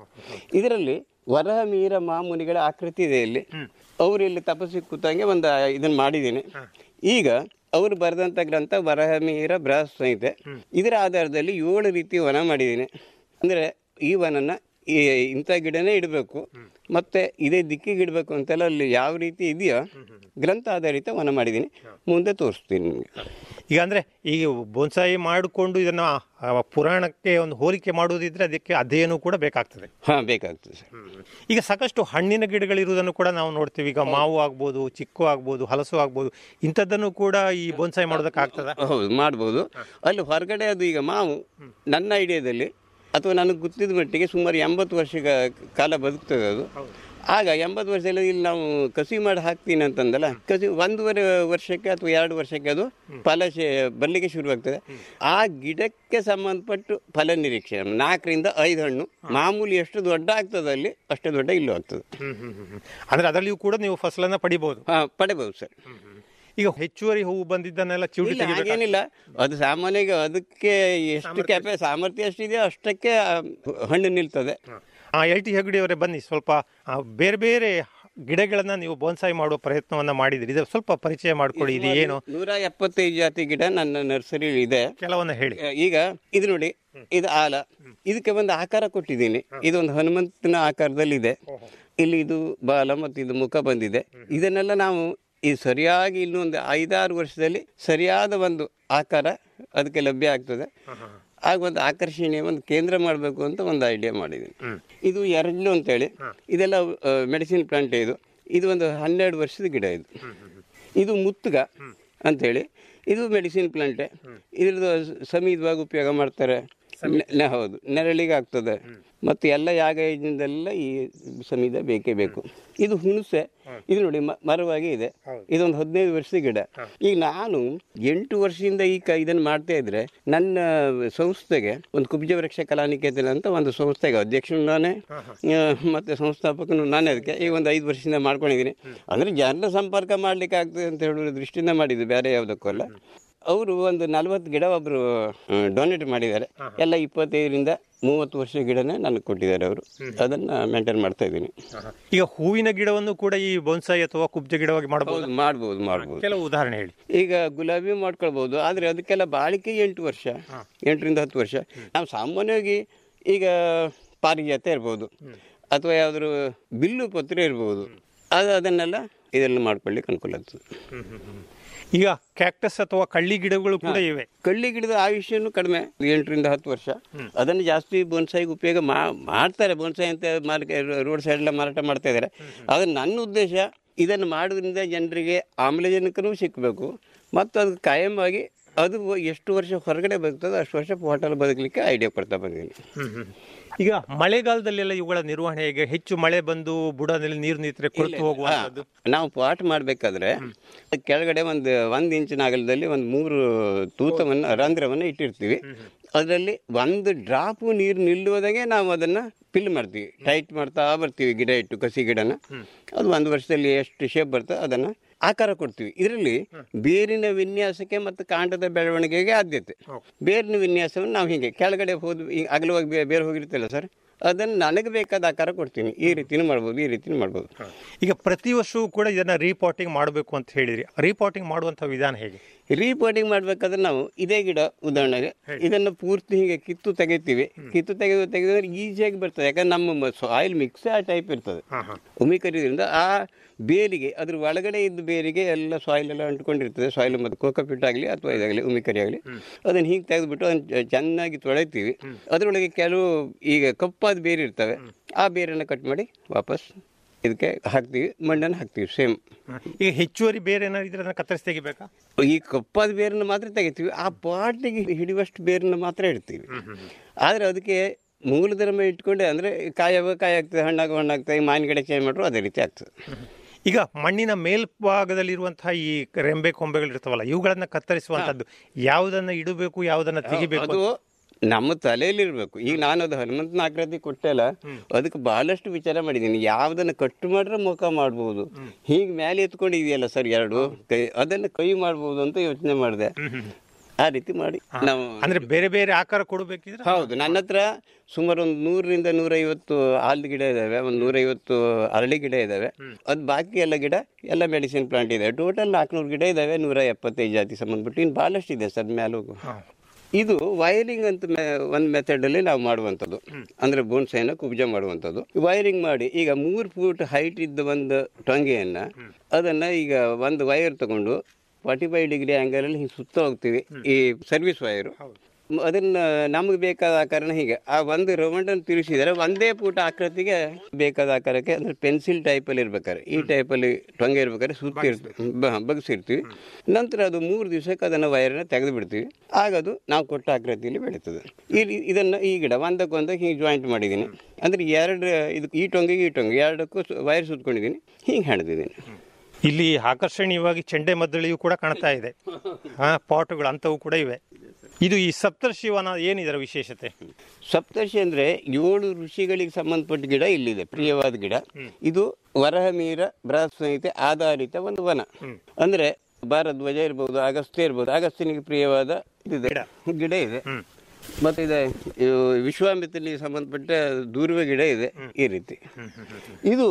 ಇದರಲ್ಲಿ ವರಹ ಮೀರ ಮಾಮುನಿಗಳ ಆಕೃತಿ ಇದೆ ಇಲ್ಲಿ ಅವರು ಇಲ್ಲಿ ತಪಸ್ಸಿಗೆ ಕೂತಂಗೆ ಒಂದು ಇದನ್ನು ಮಾಡಿದ್ದೀನಿ ಈಗ ಅವರು ಬರೆದಂಥ ಗ್ರಂಥ ವರಹ ಮೀರ ಬೃಹತ್ ಸಂಹಿತೆ ಇದರ ಆಧಾರದಲ್ಲಿ ಏಳು ರೀತಿ ವನ ಮಾಡಿದ್ದೀನಿ ಅಂದರೆ ಈ ವನನ ಈ ಇಂಥ ಗಿಡನೇ ಇಡಬೇಕು ಮತ್ತೆ ಇದೇ ದಿಕ್ಕಿಗೆ ಇಡಬೇಕು ಅಂತೆಲ್ಲ ಅಲ್ಲಿ ಯಾವ ರೀತಿ ಇದೆಯೋ ಗ್ರಂಥ ಆಧಾರಿತ ವನ ಮಾಡಿದ್ದೀನಿ ಮುಂದೆ ತೋರಿಸ್ತೀನಿ ನಿಮಗೆ ಈಗ ಅಂದ್ರೆ ಈ ಬೋನ್ಸಾಯಿ ಮಾಡಿಕೊಂಡು ಇದನ್ನ ಆ, ಪುರಾಣಕ್ಕೆ ಒಂದು ಹೋಲಿಕೆ ಮಾಡುವುದಿದ್ರೆ ಅದಕ್ಕೆ ಅಧ್ಯಯನ ಕೂಡ ಬೇಕಾಗ್ತದೆ ಹಾಂ ಬೇಕಾಗ್ತದೆ ಸರ್ ಈಗ ಸಾಕಷ್ಟು ಹಣ್ಣಿನ ಗಿಡಗಳಿರುವುದನ್ನು ಕೂಡ ನಾವು ನೋಡ್ತೀವಿ ಈಗ ಮಾವು ಆಗ್ಬೋದು ಚಿಕ್ಕು ಆಗ್ಬೋದು ಹಲಸು ಆಗ್ಬೋದು ಇಂಥದ್ದನ್ನು ಕೂಡ ಈ ಬೋನ್ಸಾಯಿ ಮಾಡೋದಕ್ಕೆ ಆಗ್ತದ ಹೌದು ಮಾಡ್ಬೋದು ಅಲ್ಲಿ ಹೊರಗಡೆ ಅದು ಈಗ ಮಾವು ನನ್ನ ಐಡಿಯಾದಲ್ಲಿ ಅಥವಾ ನನಗೆ ಗೊತ್ತಿದ್ದ ಮಟ್ಟಿಗೆ ಸುಮಾರು ಎಂಬತ್ತು ವರ್ಷ ಕಾಲ ಬದುಕ್ತದೆ ಅದು ಆಗ ಎಂಬತ್ತು ವರ್ಷದಲ್ಲಿ ಇಲ್ಲಿ ನಾವು ಕಸಿ ಮಾಡಿ ಹಾಕ್ತೀನಿ ಅಂತಂದಲ್ಲ ಕಸಿ ಒಂದೂವರೆ ವರ್ಷಕ್ಕೆ ಅಥವಾ ಎರಡು ವರ್ಷಕ್ಕೆ ಅದು ಫಲ ಶೇ- ಬರ್ಲಿಕ್ಕೆ ಶುರುವಾಗ್ತದೆ ಆ ಗಿಡಕ್ಕೆ ಸಂಬಂಧಪಟ್ಟು ಫಲ ನಿರೀಕ್ಷೆ ನಾಲ್ಕರಿಂದ ಐದು ಹಣ್ಣು ಮಾಮೂಲಿ ಎಷ್ಟು ದೊಡ್ಡ ಆಗ್ತದೆ ಅಲ್ಲಿ ಅಷ್ಟು ದೊಡ್ಡ ಇಲ್ಲೂ ಆಗ್ತದೆ ಅಂದ್ರೆ ಅದರಲ್ಲಿಯೂ ಕೂಡ ನೀವು ಫಸಲನ್ನ ಪಡಿಬಹುದು ಹಾಂ ಪಡಿಬಹುದು ಸರ್ ಈಗ ಹೆಚ್ಚುವರಿ ಹೂವು ಬಂದಿದ್ದನ್ನೆಲ್ಲ ಚಿವುಟಿ ಇಲ್ಲ ತೆಗಿಬೇಕಾ? ಹಾಗೇನಿಲ್ಲ ಅದು ಸಾಮಾನ್ಯವಾಗಿ ಅದಕ್ಕೆ ಎಷ್ಟು ಕೆಪೆ ಸಾಮರ್ಥ್ಯ ಎಷ್ಟಿದೆಯೋ ಅಷ್ಟಕ್ಕೆ ಆ ಹಣ್ಣು ನಿಲ್ತದೆ ಆ ಎಲ್ ಟಿ ಹೆಗ್ಡೆಯವರೇ ಬನ್ನಿ ಸ್ವಲ್ಪ ಆ, ಬೇರೆ ಬೇರೆ ಗಿಡಗಳನ್ನ ನೀವು ಬೋನ್ಸಾಯಿ ಮಾಡುವ ಪ್ರಯತ್ನವನ್ನ ಮಾಡಿದ್ರಿ ಇದು ಸ್ವಲ್ಪ ಪರಿಚಯ ಮಾಡ್ಕೊಳ್ಳಿ ಇದು ಏನು ನೂರ ಎಪ್ಪತ್ತೈದು ಜಾತಿ ಗಿಡ ನನ್ನ ನರ್ಸರಿ ಇದೆ ಕೆಲವನ್ನ ಹೇಳಿ ಈಗ ಇದು ನೋಡಿ ಇದು ಆಲ ಇದಕ್ಕೆ ಒಂದು ಆಕಾರ ಕೊಟ್ಟಿದ್ದೀನಿ ಇದೊಂದು ಹನುಮಂತನ ಆಕಾರದಲ್ಲಿ ಇದೆ ಇಲ್ಲಿ ಇದು ಬಾಲ ಮತ್ತು ಇದು ಮುಖ ಬಂದಿದೆ ಇದನ್ನೆಲ್ಲ ನಾವು ಈ ಸರಿಯಾಗಿ ಇನ್ನೊಂದು ಐದಾರು ವರ್ಷದಲ್ಲಿ ಸರಿಯಾದ ಒಂದು ಆಕಾರ ಅದಕ್ಕೆ ಲಭ್ಯ ಆಗ್ತದೆ ಆಗ ಒಂದು ಆಕರ್ಷಣೀಯ ಒಂದು ಕೇಂದ್ರ ಮಾಡಬೇಕು ಅಂತ ಒಂದು ಐಡಿಯಾ ಮಾಡಿದ್ದೀನಿ ಇದು ಎರಡ್ಲು ಅಂತೇಳಿ ಇದೆಲ್ಲ ಮೆಡಿಸಿನ್ ಪ್ಲಾಂಟ್ ಇದು ಇದು ಒಂದು ಹನ್ನೆರಡು ವರ್ಷದ ಗಿಡ ಇದು ಇದು ಮುತ್ತುಗ ಅಂತೇಳಿ ಇದು ಮೆಡಿಸಿನ್ ಪ್ಲಾಂಟೆ ಇದ್ರದ್ದು ಸಮೀದವಾಗಿ ಉಪಯೋಗ ಮಾಡ್ತಾರೆ ನೆ- ನೆ- ಹೌದು ನೆರಳಿಗೆ ಆಗ್ತದೆ ಮತ್ತು ಎಲ್ಲ ಯಾಗ ಯಜ್ಞದಲ್ಲೆಲ್ಲ ಈ ಸಮೀದ ಬೇಕೇ ಬೇಕು ಇದು ಹುಣಸೆ ಇದು ನೋಡಿ ಮ- ಮರವಾಗಿ ಇದೆ ಇದೊಂದು ಹದಿನೈದು ವರ್ಷದ ಗಿಡ ಈಗ ನಾನು ಎಂಟು ವರ್ಷದಿಂದ ಈ ಕ ಇದನ್ನು ಮಾಡ್ತಾ ಇದ್ರೆ ನನ್ನ ಸಂಸ್ಥೆಗೆ ಒಂದು ಕುಬ್ಜ ವೃಕ್ಷ ಕಲಾನಿಕೇತನ ಅಂತ ಒಂದು ಸಂಸ್ಥೆಗೆ ಅಧ್ಯಕ್ಷನು ನಾನೇ ಆ, ಮತ್ತೆ ಸಂಸ್ಥಾಪಕನು ನಾನೇ ಅದಕ್ಕೆ ಈಗ ಒಂದು ಐದು ವರ್ಷದಿಂದ ಮಾಡ್ಕೊಂಡಿದ್ದೀನಿ ಅಂದರೆ ಜನರ ಸಂಪರ್ಕ ಮಾಡ್ಲಿಕ್ಕೆ ಆಗ್ತದೆ ಅಂತ ಹೇಳುವ ದೃಷ್ಟಿಯಿಂದ ಮಾಡಿದ್ದು ಬೇರೆ ಯಾವುದಕ್ಕೂ ಅಲ್ಲ ಅವರು ಒಂದು ನಲ್ವತ್ತು ಗಿಡ ಒಬ್ಬರು ಡೊನೇಟ್ ಮಾಡಿದ್ದಾರೆ ಎಲ್ಲ ಇಪ್ಪತ್ತೈದರಿಂದ ಮೂವತ್ತು ವರ್ಷ ಗಿಡನೇ ನನಗೆ ಕೊಟ್ಟಿದ್ದಾರೆ ಅವರು ಅದನ್ನು ಮೇಂಟೈನ್ ಮಾಡ್ತಾ ಇದ್ದೀನಿ ಈಗ ಹೂವಿನ ಗಿಡವನ್ನು ಕೂಡ ಈ ಬೋನ್ಸಾಯಿ ಅಥವಾ ಕುಬ್ಜ ಗಿಡವಾಗಿ ಮಾಡಬಹುದು ಹೌದು, ಮಾಡ್ಬೋದು ಮಾಡ್ಬೋದು ಕೆಲವು ಉದಾಹರಣೆ ಹೇಳಿ ಈಗ ಗುಲಾಬಿ ಮಾಡ್ಕೊಳ್ಬೋದು ಆದರೆ ಅದಕ್ಕೆಲ್ಲ ಬಾಳಿಕೆ ಎಂಟು ವರ್ಷ ಎಂಟರಿಂದ ಹತ್ತು ವರ್ಷ ನಾವು ಸಾಮಾನ್ಯವಾಗಿ ಈಗ ಪಾರಿಜಾತ ಇರ್ಬೋದು ಅಥವಾ ಯಾವ್ದಾದ್ರು ಬಿಲ್ಲು ಪತ್ರೆ ಇರ್ಬೋದು ಅದು ಅದನ್ನೆಲ್ಲ ಇದೆಲ್ಲ ಮಾಡ್ಕೊಳ್ಳಿಕ್ಕೆ ಅನುಕೂಲ ಆಗ್ತದೆ ಈಗ ಕ್ಯಾಕ್ಟಸ್ ಅಥವಾ ಕಳ್ಳಿ ಗಿಡಗಳು ಕೂಡ ಇವೆ ಕಳ್ಳಿ ಗಿಡದ ಆಯುಷ್ಯನು ಕಡಿಮೆ ಎಂಟರಿಂದ ಹತ್ತು ವರ್ಷ ಅದನ್ನು ಜಾಸ್ತಿ ಬೋನ್ಸಾಯಿಗೆ ಉಪಯೋಗ ಮಾ- ಮಾಡ್ತಾರೆ ಬೋನ್ಸಾಯಿ ಅಂತ ಮಾರ್ಕೆ ರೋಡ್ ಸೈಡ್ ಎಲ್ಲ ಮಾರಾಟ ಮಾಡ್ತಾ ಇದ್ದಾರೆ ಆದರೆ ನನ್ನ ಉದ್ದೇಶ ಇದನ್ನು ಮಾಡೋದ್ರಿಂದ ಜನರಿಗೆ ಆಮ್ಲಜನಕನೂ ಸಿಕ್ಕಬೇಕು ಮತ್ತು ಅದು ಕಾಯಮಾಗಿ ಅದು ಎಷ್ಟು ವರ್ಷ ಹೊರಗಡೆ ಬದುಕ್ತದೆ ಅಷ್ಟು ವರ್ಷ ಹೋಟೆಲ್ ಬದುಕಲಿಕ್ಕೆ ಐಡಿಯಾ ಕೊಡ್ತಾ ಬಂದಿದ್ದೀನಿ ಈಗ ಮಳೆಗಾಲದಲ್ಲೆಲ್ಲ ಇವುಗಳ ನಿರ್ವಹಣೆ ಹೇಗೆ ಹೆಚ್ಚು ಮಳೆ ಬಂದು ಬುಡದಲ್ಲಿ ನೀರು ನಿಂತರೆ ಕೊರತು ಹೋಗುವಂಥದ್ದು ನಾವು ಪಾಟ್ ಮಾಡಬೇಕಾದ್ರೆ ಕೆಳಗಡೆ ಒಂದು ಒಂದು ಇಂಚಿನ ಅಗಲದಲ್ಲಿ ಒಂದು ಮೂರು ತೂತವನ್ನು ರಂಧ್ರವನ್ನು ಇಟ್ಟಿರ್ತೀವಿ ಅದರಲ್ಲಿ ಒಂದು ಡ್ರಾಪು ನೀರು ನಿಲ್ಲುವುದಾಗೆ ನಾವು ಅದನ್ನು ಫಿಲ್ ಮಾಡ್ತೀವಿ ಟೈಟ್ ಮಾಡ್ತಾ ಬರ್ತೀವಿ ಗಿಡ ಇಟ್ಟು ಕಸಿ ಗಿಡನ ಅದು ಒಂದು ವರ್ಷದಲ್ಲಿ ಎಷ್ಟು ಶೇಪ್ ಬರ್ತದೆ ಅದನ್ನು ಆಕಾರ ಕೊಡ್ತೀವಿ ಇದರಲ್ಲಿ ಬೇರಿನ ವಿನ್ಯಾಸಕ್ಕೆ ಮತ್ತು ಕಾಂಡದ ಬೆಳವಣಿಗೆಗೆ ಆದ್ಯತೆ ಬೇರಿನ ವಿನ್ಯಾಸವನ್ನು ನಾವು ಹೀಗೆ ಕೆಳಗಡೆ ಹೋದ್ ಈ ಅಗಲವಾಗಿ ಬೇ- ಬೇರೆ ಹೋಗಿರ್ತಲ್ಲ ಸರ್ ಅದನ್ನು ನನಗೆ ಬೇಕಾದ ಆಕಾರ ಕೊಡ್ತೀನಿ ಈ ರೀತಿನೂ ಮಾಡ್ಬೋದು ಈ ರೀತಿನೂ ಮಾಡ್ಬೋದು ಈಗ ಪ್ರತಿ ವರ್ಷವೂ ಕೂಡ ಇದನ್ನ ರೀಪಾಟಿಂಗ್ ಮಾಡಬೇಕು ಅಂತ ಹೇಳಿದ್ರಿ ರೀಪಾಟಿಂಗ್ ಮಾಡುವಂಥ ವಿಧಾನ ಹೇಗೆ ರೀಪಾಟಿಂಗ್ ಮಾಡ್ಬೇಕಾದ್ರೆ ನಾವು ಇದೇ ಗಿಡ ಉದಾಹರಣೆಗೆ ಇದನ್ನು ಪೂರ್ತಿ ಹೀಗೆ ಕಿತ್ತು ತೆಗಿತೀವಿ ಕಿತ್ತು ತೆಗೆದು ತೆಗೆದ್ರೆ ಈಸಿಯಾಗಿ ಬರ್ತದೆ ಯಾಕಂದ್ರೆ ನಮ್ಮ ಸಾಯಿಲ್ ಮಿಕ್ಸ್ ಆ ಟೈಪ್ ಇರ್ತದೆ ಉಮಿಕರಿದ್ರಿಂದ ಆ ಬೇರಿಗೆ ಅದ್ರ ಒಳಗಡೆ ಇದ್ದ ಬೇರಿಗೆ ಎಲ್ಲ ಸಾಯಿಲ್ ಎಲ್ಲ ಅಂಟ್ಕೊಂಡಿರ್ತದೆ ಸಾಯಿಲ್ ಮತ್ತು ಕೋಕೋಪಿಟ್ ಆಗಲಿ ಅಥವಾ ಇದಾಗಲಿ ಉಮಿಕರಿ ಆಗಲಿ ಅದನ್ನು ಹೀಗೆ ತೆಗೆದುಬಿಟ್ಟು ಅದನ್ನು ಚೆನ್ನಾಗಿ ತೊಳೆತೀವಿ ಅದರೊಳಗೆ ಕೆಲವು ಈಗ ಕಪ್ಪಾದ ಬೇರೆ ಇರ್ತವೆ ಆ ಬೇರನ್ನು ಕಟ್ ಮಾಡಿ ವಾಪಸ್ ಇದಕ್ಕೆ ಹಾಕ್ತೀವಿ ಮಣ್ಣನ್ನು ಹಾಕ್ತೀವಿ ಸೇಮ್ ಈಗ ಹೆಚ್ಚುವರಿ ಬೇರೆ ಏನಾದ್ರು ಇದ್ರೆ ಅದನ್ನ ಕತ್ತರಿಸಿ ತೆಗಿಬೇಕಾ ಈ ಕಪ್ಪಾದ ಬೇರನ್ನು ಮಾತ್ರ ತೆಗಿತೀವಿ ಆ ಪಾಟಿಗೆ ಹಿಡಿಯುವಷ್ಟು ಬೇರನ್ನು ಮಾತ್ರ ಇಡ್ತೀವಿ ಆದರೆ ಅದಕ್ಕೆ ಮೂಲ ಧರ್ಮ ಇಟ್ಕೊಂಡೆ ಅಂದರೆ ಕಾಯವ ಕಾಯಿ ಆಗ್ತದೆ ಹಣ್ಣಾಗ ಹಣ್ಣಾಗ್ತದೆ ಈ ಮಾವಿನ ಗಿಡ ಚೇಂಜ್ ಮಾಡ್ರು ಅದೇ ರೀತಿ ಆಗ್ತದೆ ಈಗ ಮಣ್ಣಿನ ಮೇಲ್ಭಾಗದಲ್ಲಿರುವಂತಹ ಈ ರೆಂಬೆ ಕೊಂಬೆಗಳು ಇರ್ತಾವಲ್ಲ ಇವುಗಳನ್ನ ಕತ್ತರಿಸುವಂತದ್ದು ಯಾವುದನ್ನ ಇಡಬೇಕು ಯಾವುದನ್ನ ತೆಗಿಬೇಕು ಅದು ನಮ್ಮ ತಲೆಯಲ್ಲಿ ಇರಬೇಕು ಈಗ ನಾನು ಅದು ಹನುಮಂತನ ಆಕೃತಿ ಕೊಟ್ಟೆಲ್ಲ ಅದಕ್ಕೆ ಬಹಳಷ್ಟು ವಿಚಾರ ಮಾಡಿದ್ದೀನಿ ಯಾವ್ದನ್ನ ಕಟ್ಟು ಮಾಡ್ರೆ ಮುಖ ಮಾಡ್ಬೋದು ಹೀಗೆ ಮೇಲೆ ಎತ್ಕೊಂಡಿದೆಯಲ್ಲ ಸರ್ ಎರಡು ಕೈ ಅದನ್ನು ಕೈ ಮಾಡ್ಬೋದು ಅಂತ ಯೋಚನೆ ಮಾಡಿದೆ ಆ ರೀತಿ ಮಾಡಿ ನಾವು ಅಂದ್ರೆ ಬೇರೆ ಬೇರೆ ಆಕಾರ ಕೊಡಬೇಕಿದ್ರೆ ಹೌದು ನನ್ನ ಹತ್ರ ಸುಮಾರು ಒಂದು ನೂರರಿಂದ ನೂರೈವತ್ತು ಆಲ್ದ ಗಿಡ ಇದಾವೆ ಒಂದು ನೂರೈವತ್ತು ಅರಳಿ ಗಿಡ ಇದಾವೆ ಅದು ಬಾಕಿ ಎಲ್ಲ ಗಿಡ ಎಲ್ಲ ಮೆಡಿಸಿನ್ ಪ್ಲಾಂಟ್ ಇದೆ ಟೋಟಲ್ ನಾಲ್ಕುನೂರು ಗಿಡ ಇದಾವೆ ನೂರ ಎಪ್ಪತ್ತೈದು ಜಾತಿ ಸಂಬಂಧಪಟ್ಟು ಇನ್ನು ಭಾಳಷ್ಟು ಇದೆ ಸರ್ ಮೇಲೋಗು ಇದು ವೈರಿಂಗ್ ಅಂತ ಒಂದು ಮೆಥಡಲ್ಲಿ ನಾವು ಮಾಡುವಂಥದ್ದು ಅಂದರೆ ಬೋನ್ಸೈನ ಕುಬ್ಜ ಮಾಡುವಂಥದ್ದು ವೈರಿಂಗ್ ಮಾಡಿ ಈಗ ಮೂರು ಫೂಟ್ ಹೈಟ್ ಇದ್ದ ಒಂದು ಟೊಂಗೆಯನ್ನು ಅದನ್ನು ಈಗ ಒಂದು ವೈರ್ ತಗೊಂಡು ಫಾರ್ಟಿ ಫೈವ್ ಡಿಗ್ರಿ ಆ್ಯಂಗಲಲ್ಲಿ ಹಿಂಗೆ ಸುತ್ತ ಹೋಗ್ತೀವಿ ಈ ಸರ್ವಿಸ್ ವೈರು ಅದನ್ನ ನಮಗೆ ಬೇಕಾದ ಆಕಾರನ ಹೀಗೆ ಆ ಒಂದು ರೌಂಡನ್ನು ತಿರುಗಿಸಿದರೆ ಒಂದೇ ಪೂಟ ಆಕೃತಿಗೆ ಬೇಕಾದ ಆಕಾರಕ್ಕೆ ಅಂದರೆ ಪೆನ್ಸಿಲ್ ಟೈಪಲ್ಲಿ ಇರ್ಬೇಕಾದ್ರೆ ಈ ಟೈಪಲ್ಲಿ ಟೊಂಗೆ ಇರ್ಬೇಕಾದ್ರೆ ಸುತ್ತಿ ಬಗ್ಸಿರ್ತೀವಿ ನಂತರ ಅದು ಮೂರು ದಿವಸಕ್ಕೆ ಅದನ್ನು ವೈರನ್ನ ತೆಗೆದು ಬಿಡ್ತೀವಿ ಆಗ ಅದು ನಾವು ಕೊಟ್ಟ ಆಕೃತಿಯಲ್ಲಿ ಬೆಳೀತದೆ ಇಲ್ಲಿ ಇದನ್ನು ಈ ಗಿಡ ಒಂದಕ್ಕೊಂದು ಹೀಗೆ ಜಾಯಿಂಟ್ ಮಾಡಿದ್ದೀನಿ ಅಂದರೆ ಎರಡು ಇದು ಈ ಟೊಂಗೆಗೆ ಈ ಟೊಂಗೆ ಎರಡಕ್ಕೂ ವೈರ್ ಸುತ್ಕೊಂಡಿದ್ದೀನಿ ಹೀಗೆ ಹೆಣೆದಿದ್ದೀನಿ ಇಲ್ಲಿ ಆಕರ್ಷಣೀಯವಾಗಿ ಚೆಂಡೆ ಮದ್ದಳೆಯೂ ಕೂಡ ಕಾಣ್ತಾ ಇದೆ ಹಾ ಪಾಟುಗಳು ಅಂಥವು ಕೂಡ ಇವೆ ಇದು ಈ ಸಪ್ತರ್ಶಿವನ ಏನಿದರ ವಿಶೇಷತೆ ಸಪ್ತರ್ಷಿ ಅಂದ್ರೆ ಏಳು ಋಷಿಗಳಿಗೆ ಸಂಬಂಧಪಟ್ಟ ಗಿಡ ಇಲ್ಲಿದೆ ಪ್ರಿಯವಾದ ಗಿಡ ಇದು ವರಹಮೀರ ಬೃಹತ್ ಸಂಹಿತೆ ಆಧಾರಿತ ಒಂದು ವನ ಅಂದ್ರೆ ಭಾರದ್ವಜ ಇರ್ಬೋದು ಅಗಸ್ತ್ಯ ಇರ್ಬೋದು ಅಗಸ್ತ್ಯನಿಗೆ ಪ್ರಿಯವಾದ ಇದಿದೆ ಗಿಡ ಇದೆ ಮತ್ತೆ ಇದೆ ಇವು ವಿಶ್ವಾಮಿತ್ರನಿಗೆ ಸಂಬಂಧಪಟ್ಟ ದೂರ್ವ ಗಿಡ ಇದೆ ಈ ರೀತಿ ಇದು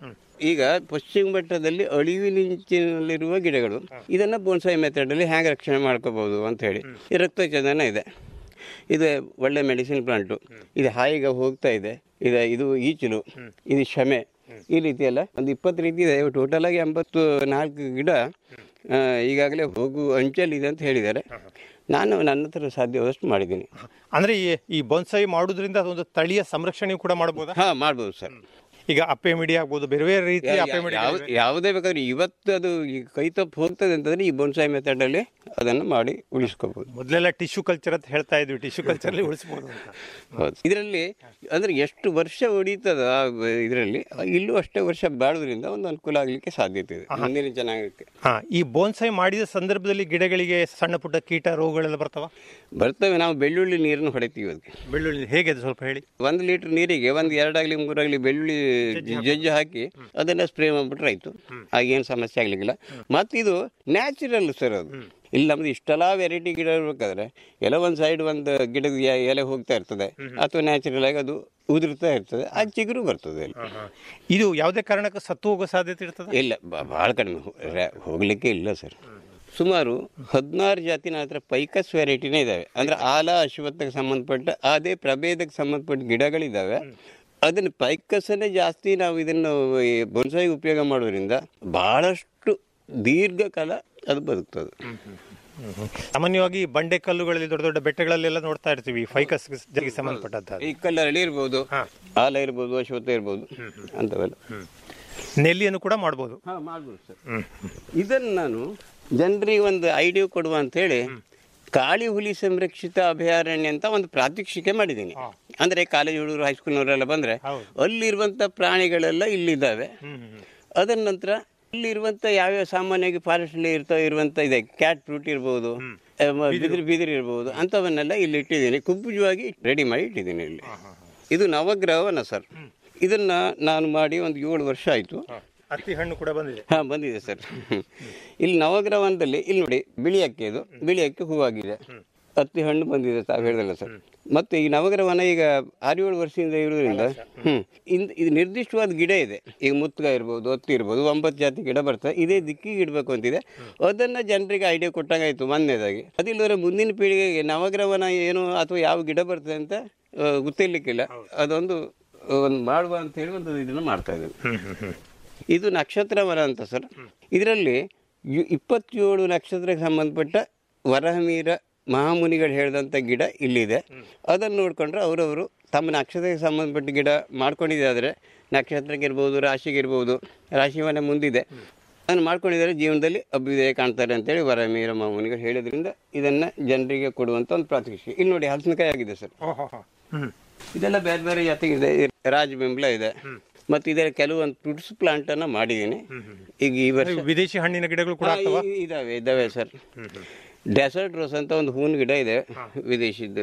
ಈಗ ಪಶ್ಚಿಮ ಘಟ್ಟದಲ್ಲಿ ಅಳಿವಿನಿಂಚಿನಲ್ಲಿರುವ ಗಿಡಗಳು ಇದನ್ನ ಬೋನ್ಸಾಯಿ ಮೆಥಡಲ್ಲಿ ಹೇಗೆ ರಕ್ಷಣೆ ಮಾಡ್ಕೋಬಹುದು ಅಂತ ಹೇಳಿ ಈ ರಕ್ತ ಚಂದನ ಇದೆ ಇದು ಒಳ್ಳೆ ಮೆಡಿಸಿನ್ ಪ್ಲಾಂಟು ಇದು ಹಾಯಿಗೆ ಹೋಗ್ತಾ ಇದೆ ಇದೆ ಇದು ಈಚಲು ಇದು ಶಮೆ ಈ ರೀತಿ ಎಲ್ಲ ಒಂದು ಇಪ್ಪತ್ತು ರೀತಿ ಇದೆ ಟೋಟಲ್ ಆಗಿ ಎಂಬತ್ತು ನಾಲ್ಕು ಗಿಡ ಆ, ಈಗಾಗಲೇ ಹೋಗು ಅಂಚಲ್ಲಿದೆ ಅಂತ ಹೇಳಿದ್ದಾರೆ ನಾನು ನನ್ನ ಹತ್ರ ಸಾಧ್ಯವಾದಷ್ಟು ಮಾಡಿದ್ದೀನಿ ಅಂದ್ರೆ ಈ ಈ ಬೊನ್ಸಾಯಿ ಮಾಡುವುದರಿಂದ ಅದೊಂದು ತಳಿಯ ಸಂರಕ್ಷಣೆ ಕೂಡ ಮಾಡಬಹುದಾ ಹಾ ಮಾಡ್ಬೋದು ಸರ್ ಈಗ ಅಪ್ಪೆ ಮಿಡಿ ಆಗ್ಬೋದು ಬೇರೆ ಬೇರೆ ರೀತಿಯ ಅಪ್ಪೆ ಮಿಡಿ ಯಾವ- ಯಾವುದೇ ಬೇಕಾದ್ರೆ ಇವತ್ತು ಅದು ಈ ಕೈ ತಪ್ಪು ಹೋಗ್ತದೆ ಅಂತಂದ್ರೆ ಈ ಬೋನ್ಸಾಯಿ ಮೆಥಡಲ್ಲಿ ಅದನ್ನು ಮಾಡಿ ಉಳಿಸ್ಕೋಬಹುದು ಮೊದಲೆಲ್ಲ ಟಿಶ್ಯೂ ಕಲ್ಚರ್ ಅಂತ ಹೇಳ್ತಾ ಇದ್ವಿ ಟಿಶ್ಯೂ ಕಲ್ಚರ್ ಉಳಿಸಬಹುದು ಅಂತ ಹೌದು ಇದರಲ್ಲಿ ಅಂದ್ರೆ ಎಷ್ಟು ವರ್ಷ ಹೊಡೀತದ ಇದರಲ್ಲಿ ಇಲ್ಲೂ ಅಷ್ಟೇ ವರ್ಷ ಬಾಳೋದ್ರಿಂದ ಒಂದು ಅನುಕೂಲ ಆಗಲಿಕ್ಕೆ ಸಾಧ್ಯತೆ ಇದೆ ಮುಂದಿನ ಜನಾಂಗಕ್ಕೆ ಹಾ ಈ ಬೋನ್ಸಾಯಿ ಮಾಡಿದ ಸಂದರ್ಭದಲ್ಲಿ ಗಿಡಗಳಿಗೆ ಸಣ್ಣ ಪುಟ್ಟ ಕೀಟ ರೋಗಗಳೆಲ್ಲ ಬರ್ತಾವ ಬರ್ತವೆ ನಾವು ಬೆಳ್ಳುಳ್ಳಿ ನೀರನ್ನು ಹೊಡಿತೀವಿ ಅದಕ್ಕೆ ಬೆಳ್ಳುಳ್ಳಿ ಹೇಗೆ ಅದು ಸ್ವಲ್ಪ ಹೇಳಿ ಒಂದು ಲೀಟರ್ ನೀರಿಗೆ ಒಂದು ಎರಡಾಗ್ಲಿ ಮೂರಾಗ್ಲಿ ಬೆಳ್ಳುಳ್ಳಿ ಜಜ್ಜು ಹಾಕಿ ಅದನ್ನ ಸ್ಪ್ರೇ ಮಾಡ್ಬಿಟ್ರೆ ಆಯ್ತು ಆಗೇನು ಸಮಸ್ಯೆ ಆಗ್ಲಿಕ್ಕಿಲ್ಲ ಮತ್ತು ಇದು ನ್ಯಾಚುರಲ್ ಸರ್ ಅದು ಇಲ್ಲಿ ನಮ್ದು ಇಷ್ಟೆಲ್ಲ ವೆರೈಟಿ ಗಿಡ ಇರ್ಬೇಕಾದ್ರೆ ಎಲ್ಲ ಒಂದು ಸೈಡ್ ಒಂದು ಗಿಡದ ಎ- ಎಲೆ ಹೋಗ್ತಾ ಇರ್ತದೆ ಅಥವಾ ನ್ಯಾಚುರಲ್ ಆಗಿ ಅದು ಉದುರ್ತಾ ಇರ್ತದೆ ಆ ಚಿಗುರು ಬರ್ತದೆ ಅಲ್ಲಿ ಇದು ಯಾವುದೇ ಕಾರಣಕ್ಕೆ ಸತ್ತು ಹೋಗೋ ಸಾಧ್ಯತೆ ಇರ್ತದೆ ಇಲ್ಲ ಬ- ಬಹಳ ಕಡಿಮೆ ಹೋ- ರ- ಹೋಗ್ಲಿಕ್ಕೆ ಇಲ್ಲ ಸರ್ ಸುಮಾರು ಹದಿನಾರು ಜಾತಿ ನನ್ನ ಹತ್ರ ಪೈಕಸ್ ವೆರೈಟಿನೇ ಇದಾವೆ ಅಂದ್ರೆ ಆಲ ಅಶ್ವತ್ಥಕ್ಕೆ ಸಂಬಂಧಪಟ್ಟ ಅದೇ ಪ್ರಭೇದಕ್ಕೆ ಸಂಬಂಧಪಟ್ಟ ಗಿಡಗಳಿದ್ದಾವೆ ಅದನ್ನು ಪೈಕಸ್ಸನ್ನೇ ಜಾಸ್ತಿ ನಾವು ಇದನ್ನು ಈ ಬೊನ್ಸಾಯಿ ಉಪಯೋಗ ಮಾಡೋದ್ರಿಂದ ಬಹಳಷ್ಟು ದೀರ್ಘಕಾಲ ಅದು ಬದುಕ್ತದೆ ಸಾಮಾನ್ಯವಾಗಿ ಬಂಡೆ ಕಲ್ಲುಗಳಲ್ಲಿ ದೊಡ್ಡ ದೊಡ್ಡ ಬೆಟ್ಟಗಳಲ್ಲೆಲ್ಲ ನೋಡ್ತಾ ಇರ್ತೀವಿ ಫೈಕಸ್ ಸಂಬಂಧಪಟ್ಟಂತ ಈ ಕಲ್ಲರಳಿ ಇರ್ಬೋದು ಆಲ ಇರ್ಬೋದು ಅಶ್ವತ್ಥ ಇರ್ಬೋದು ಅಂತವೆಲ್ಲ ನೆಲ್ಲಿಯನ್ನು ಕೂಡ ಮಾಡ್ಬೋದು ಮಾಡ್ಬೋದು ಸರ್ ಇದನ್ನು ನಾನು ಜನರಿಗೆ ಒಂದು ಐಡಿಯಾ ಕೊಡುವ ಅಂತ ಹೇಳಿ ಕಾಳಿ ಹುಲಿ ಸಂರಕ್ಷಿತ ಅಭಯಾರಣ್ಯ ಅಂತ ಒಂದು ಪ್ರಾತ್ಯಕ್ಷಿಕೆ ಮಾಡಿದ್ದೀನಿ ಅಂದ್ರೆ ಕಾಲೇಜ್ ಹುಡುಗರು ಹೈಸ್ಕೂಲ್ನವರೆಲ್ಲ ಬಂದ್ರೆ ಅಲ್ಲಿರುವಂತ ಪ್ರಾಣಿಗಳೆಲ್ಲ ಇಲ್ಲಿದ್ದಾವೆ ಅದರ ನಂತರ ಇಲ್ಲಿರುವಂತ ಯಾವ್ಯಾವ ಸಾಮಾನ್ಯವಾಗಿ ಫಾರೆಸ್ಟ್ ಅಲ್ಲಿ ಇರ್ತಾ ಇರುವಂತ ಇದೆ ಕ್ಯಾಟ್ ಫ್ರೂಟ್ ಇರ್ಬೋದು ಆ, ಮ- ಬಿದಿರು ಬಿದಿರು ಇರ್ಬೋದು ಅಂಥವನ್ನೆಲ್ಲ ಇಲ್ಲಿ ಇಟ್ಟಿದ್ದೀನಿ ಕುಬ್ಬುಜವಾಗಿ ರೆಡಿ ಮಾಡಿ ಇಟ್ಟಿದ್ದೀನಿ ಇಲ್ಲಿ ಇದು ನವಗ್ರಹವನ ಸರ್ ಇದನ್ನ ನಾನು ಮಾಡಿ ಒಂದು ಏಳು ವರ್ಷ ಆಯಿತು ಹತ್ತಿ ಹಣ್ಣು ಕೂಡ ಬಂದಿದೆ ಹಾ ಬಂದಿದೆ ಸರ್ ಇಲ್ಲಿ ನವಗ್ರಹವನದಲ್ಲಿ ಇಲ್ಲಿ ನೋಡಿ ಬಿಳಿ ಅಕ್ಕಿ ಇದು ಬಿಳಿ ಅಕ್ಕಿ ಹೂವಾಗಿದೆ ಹತ್ತಿ ಹಣ್ಣು ಬಂದಿದೆ ತಾವು ಹೇಳಿದಲ್ಲ ಸರ್ ಮತ್ತೆ ಈ ನವಗ್ರಹವನ ಈಗ ಆರು ಏಳು ವರ್ಷದಿಂದ ಇರೋದ್ರಿಂದ ಹ್ಮ್ ಇನ್- ಇದು ನಿರ್ದಿಷ್ಟವಾದ ಗಿಡ ಇದೆ ಈಗ ಮುತ್ಗ ಇರ್ಬೋದು ಹತ್ತಿ ಇರ್ಬೋದು ಒಂಬತ್ತು ಜಾತಿ ಗಿಡ ಬರ್ತದೆ ಇದೇ ದಿಕ್ಕಿಗೆ ಇಡಬೇಕು ಅಂತಿದೆ ಅದನ್ನ ಜನರಿಗೆ ಐಡಿಯಾ ಕೊಟ್ಟಂಗಾಯ್ತು ಮೊನ್ನೆದಾಗಿ ಅದಿಲ್ಲದ್ರೆ ಮುಂದಿನ ಪೀಳಿಗೆಗೆ ನವಗ್ರಹವನ ಏನು ಅಥವಾ ಯಾವ ಗಿಡ ಬರ್ತದೆ ಅಂತ ಆ, ಗೊತ್ತಿರ್ಲಿಕ್ಕಿಲ್ಲ ಅದೊಂದು ಒಂದು ಮಾಡುವ ಅಂತ ಹೇಳಿ ಒಂದು ಇದನ್ನು ಮಾಡ್ತಾ ಇದ್ದೇವೆ ಇದು ನಕ್ಷತ್ರವನ ಅಂತ ಸರ್ ಇದರಲ್ಲಿ ಯು- ಇಪ್ಪತ್ತೇಳು ನಕ್ಷತ್ರಕ್ಕೆ ಸಂಬಂಧಪಟ್ಟ ವರಹಮೀರ ಮಹಾಮುನಿಗಳು ಹೇಳಿದಂಥ ಗಿಡ ಇಲ್ಲಿದೆ ಅದನ್ನು ನೋಡಿಕೊಂಡ್ರೆ ಅವರವರು ತಮ್ಮ ನಕ್ಷತ್ರಕ್ಕೆ ಸಂಬಂಧಪಟ್ಟ ಗಿಡ ಮಾಡ್ಕೊಂಡಿದ್ದಾದರೆ ನಕ್ಷತ್ರಕ್ಕೆ ಇರ್ಬೋದು ರಾಶಿಗೆ ಇರ್ಬೋದು ರಾಶಿವನ ಮುಂದಿದೆ ಅದನ್ನು ಮಾಡ್ಕೊಂಡಿದ್ದಾರೆ ಜೀವನದಲ್ಲಿ ಅಭ್ಯುದಯ ಕಾಣ್ತಾರೆ ಅಂತೇಳಿ ವರಮೀರ ಮಹಾಮುನಿಗಳು ಹೇಳಿದ್ರಿಂದ ಇದನ್ನು ಜನರಿಗೆ ಕೊಡುವಂಥ ಒಂದು ಪ್ರಾತ್ಯಕ್ಷಿಕೆ ಇಲ್ಲಿ ನೋಡಿ ಹಲಸಿನಕಾಯಿ ಆಗಿದೆ ಸರ್ ಇದೆಲ್ಲ ಬೇರೆ ಬೇರೆ ಜಾತಿಗಿದೆ ರಾಜ ಬೆಂಬಲ ಇದೆ ಮತ್ತು ಇದರ ಕೆಲವೊಂದು ಫ್ರೂಟ್ಸ್ ಪ್ಲಾಂಟ್ ಅನ್ನ ಮಾಡಿದ್ದೀನಿ ಈಗ ಈ ವರ್ಷ ವಿದೇಶಿ ಹಣ್ಣಿನ ಗಿಡಗಳು ಕೂಡ ಹಾ, ಆಗ್ತವಾ? ಈ- ಇದಾವೆ ಇದಾವೆ ಸರ್ ಡೆಸರ್ಟ್ ರೋಸ್ ಅಂತ ಒಂದು ಹೂವಿನ ಗಿಡ ಇದೆ ವಿದೇಶಿದ್ದು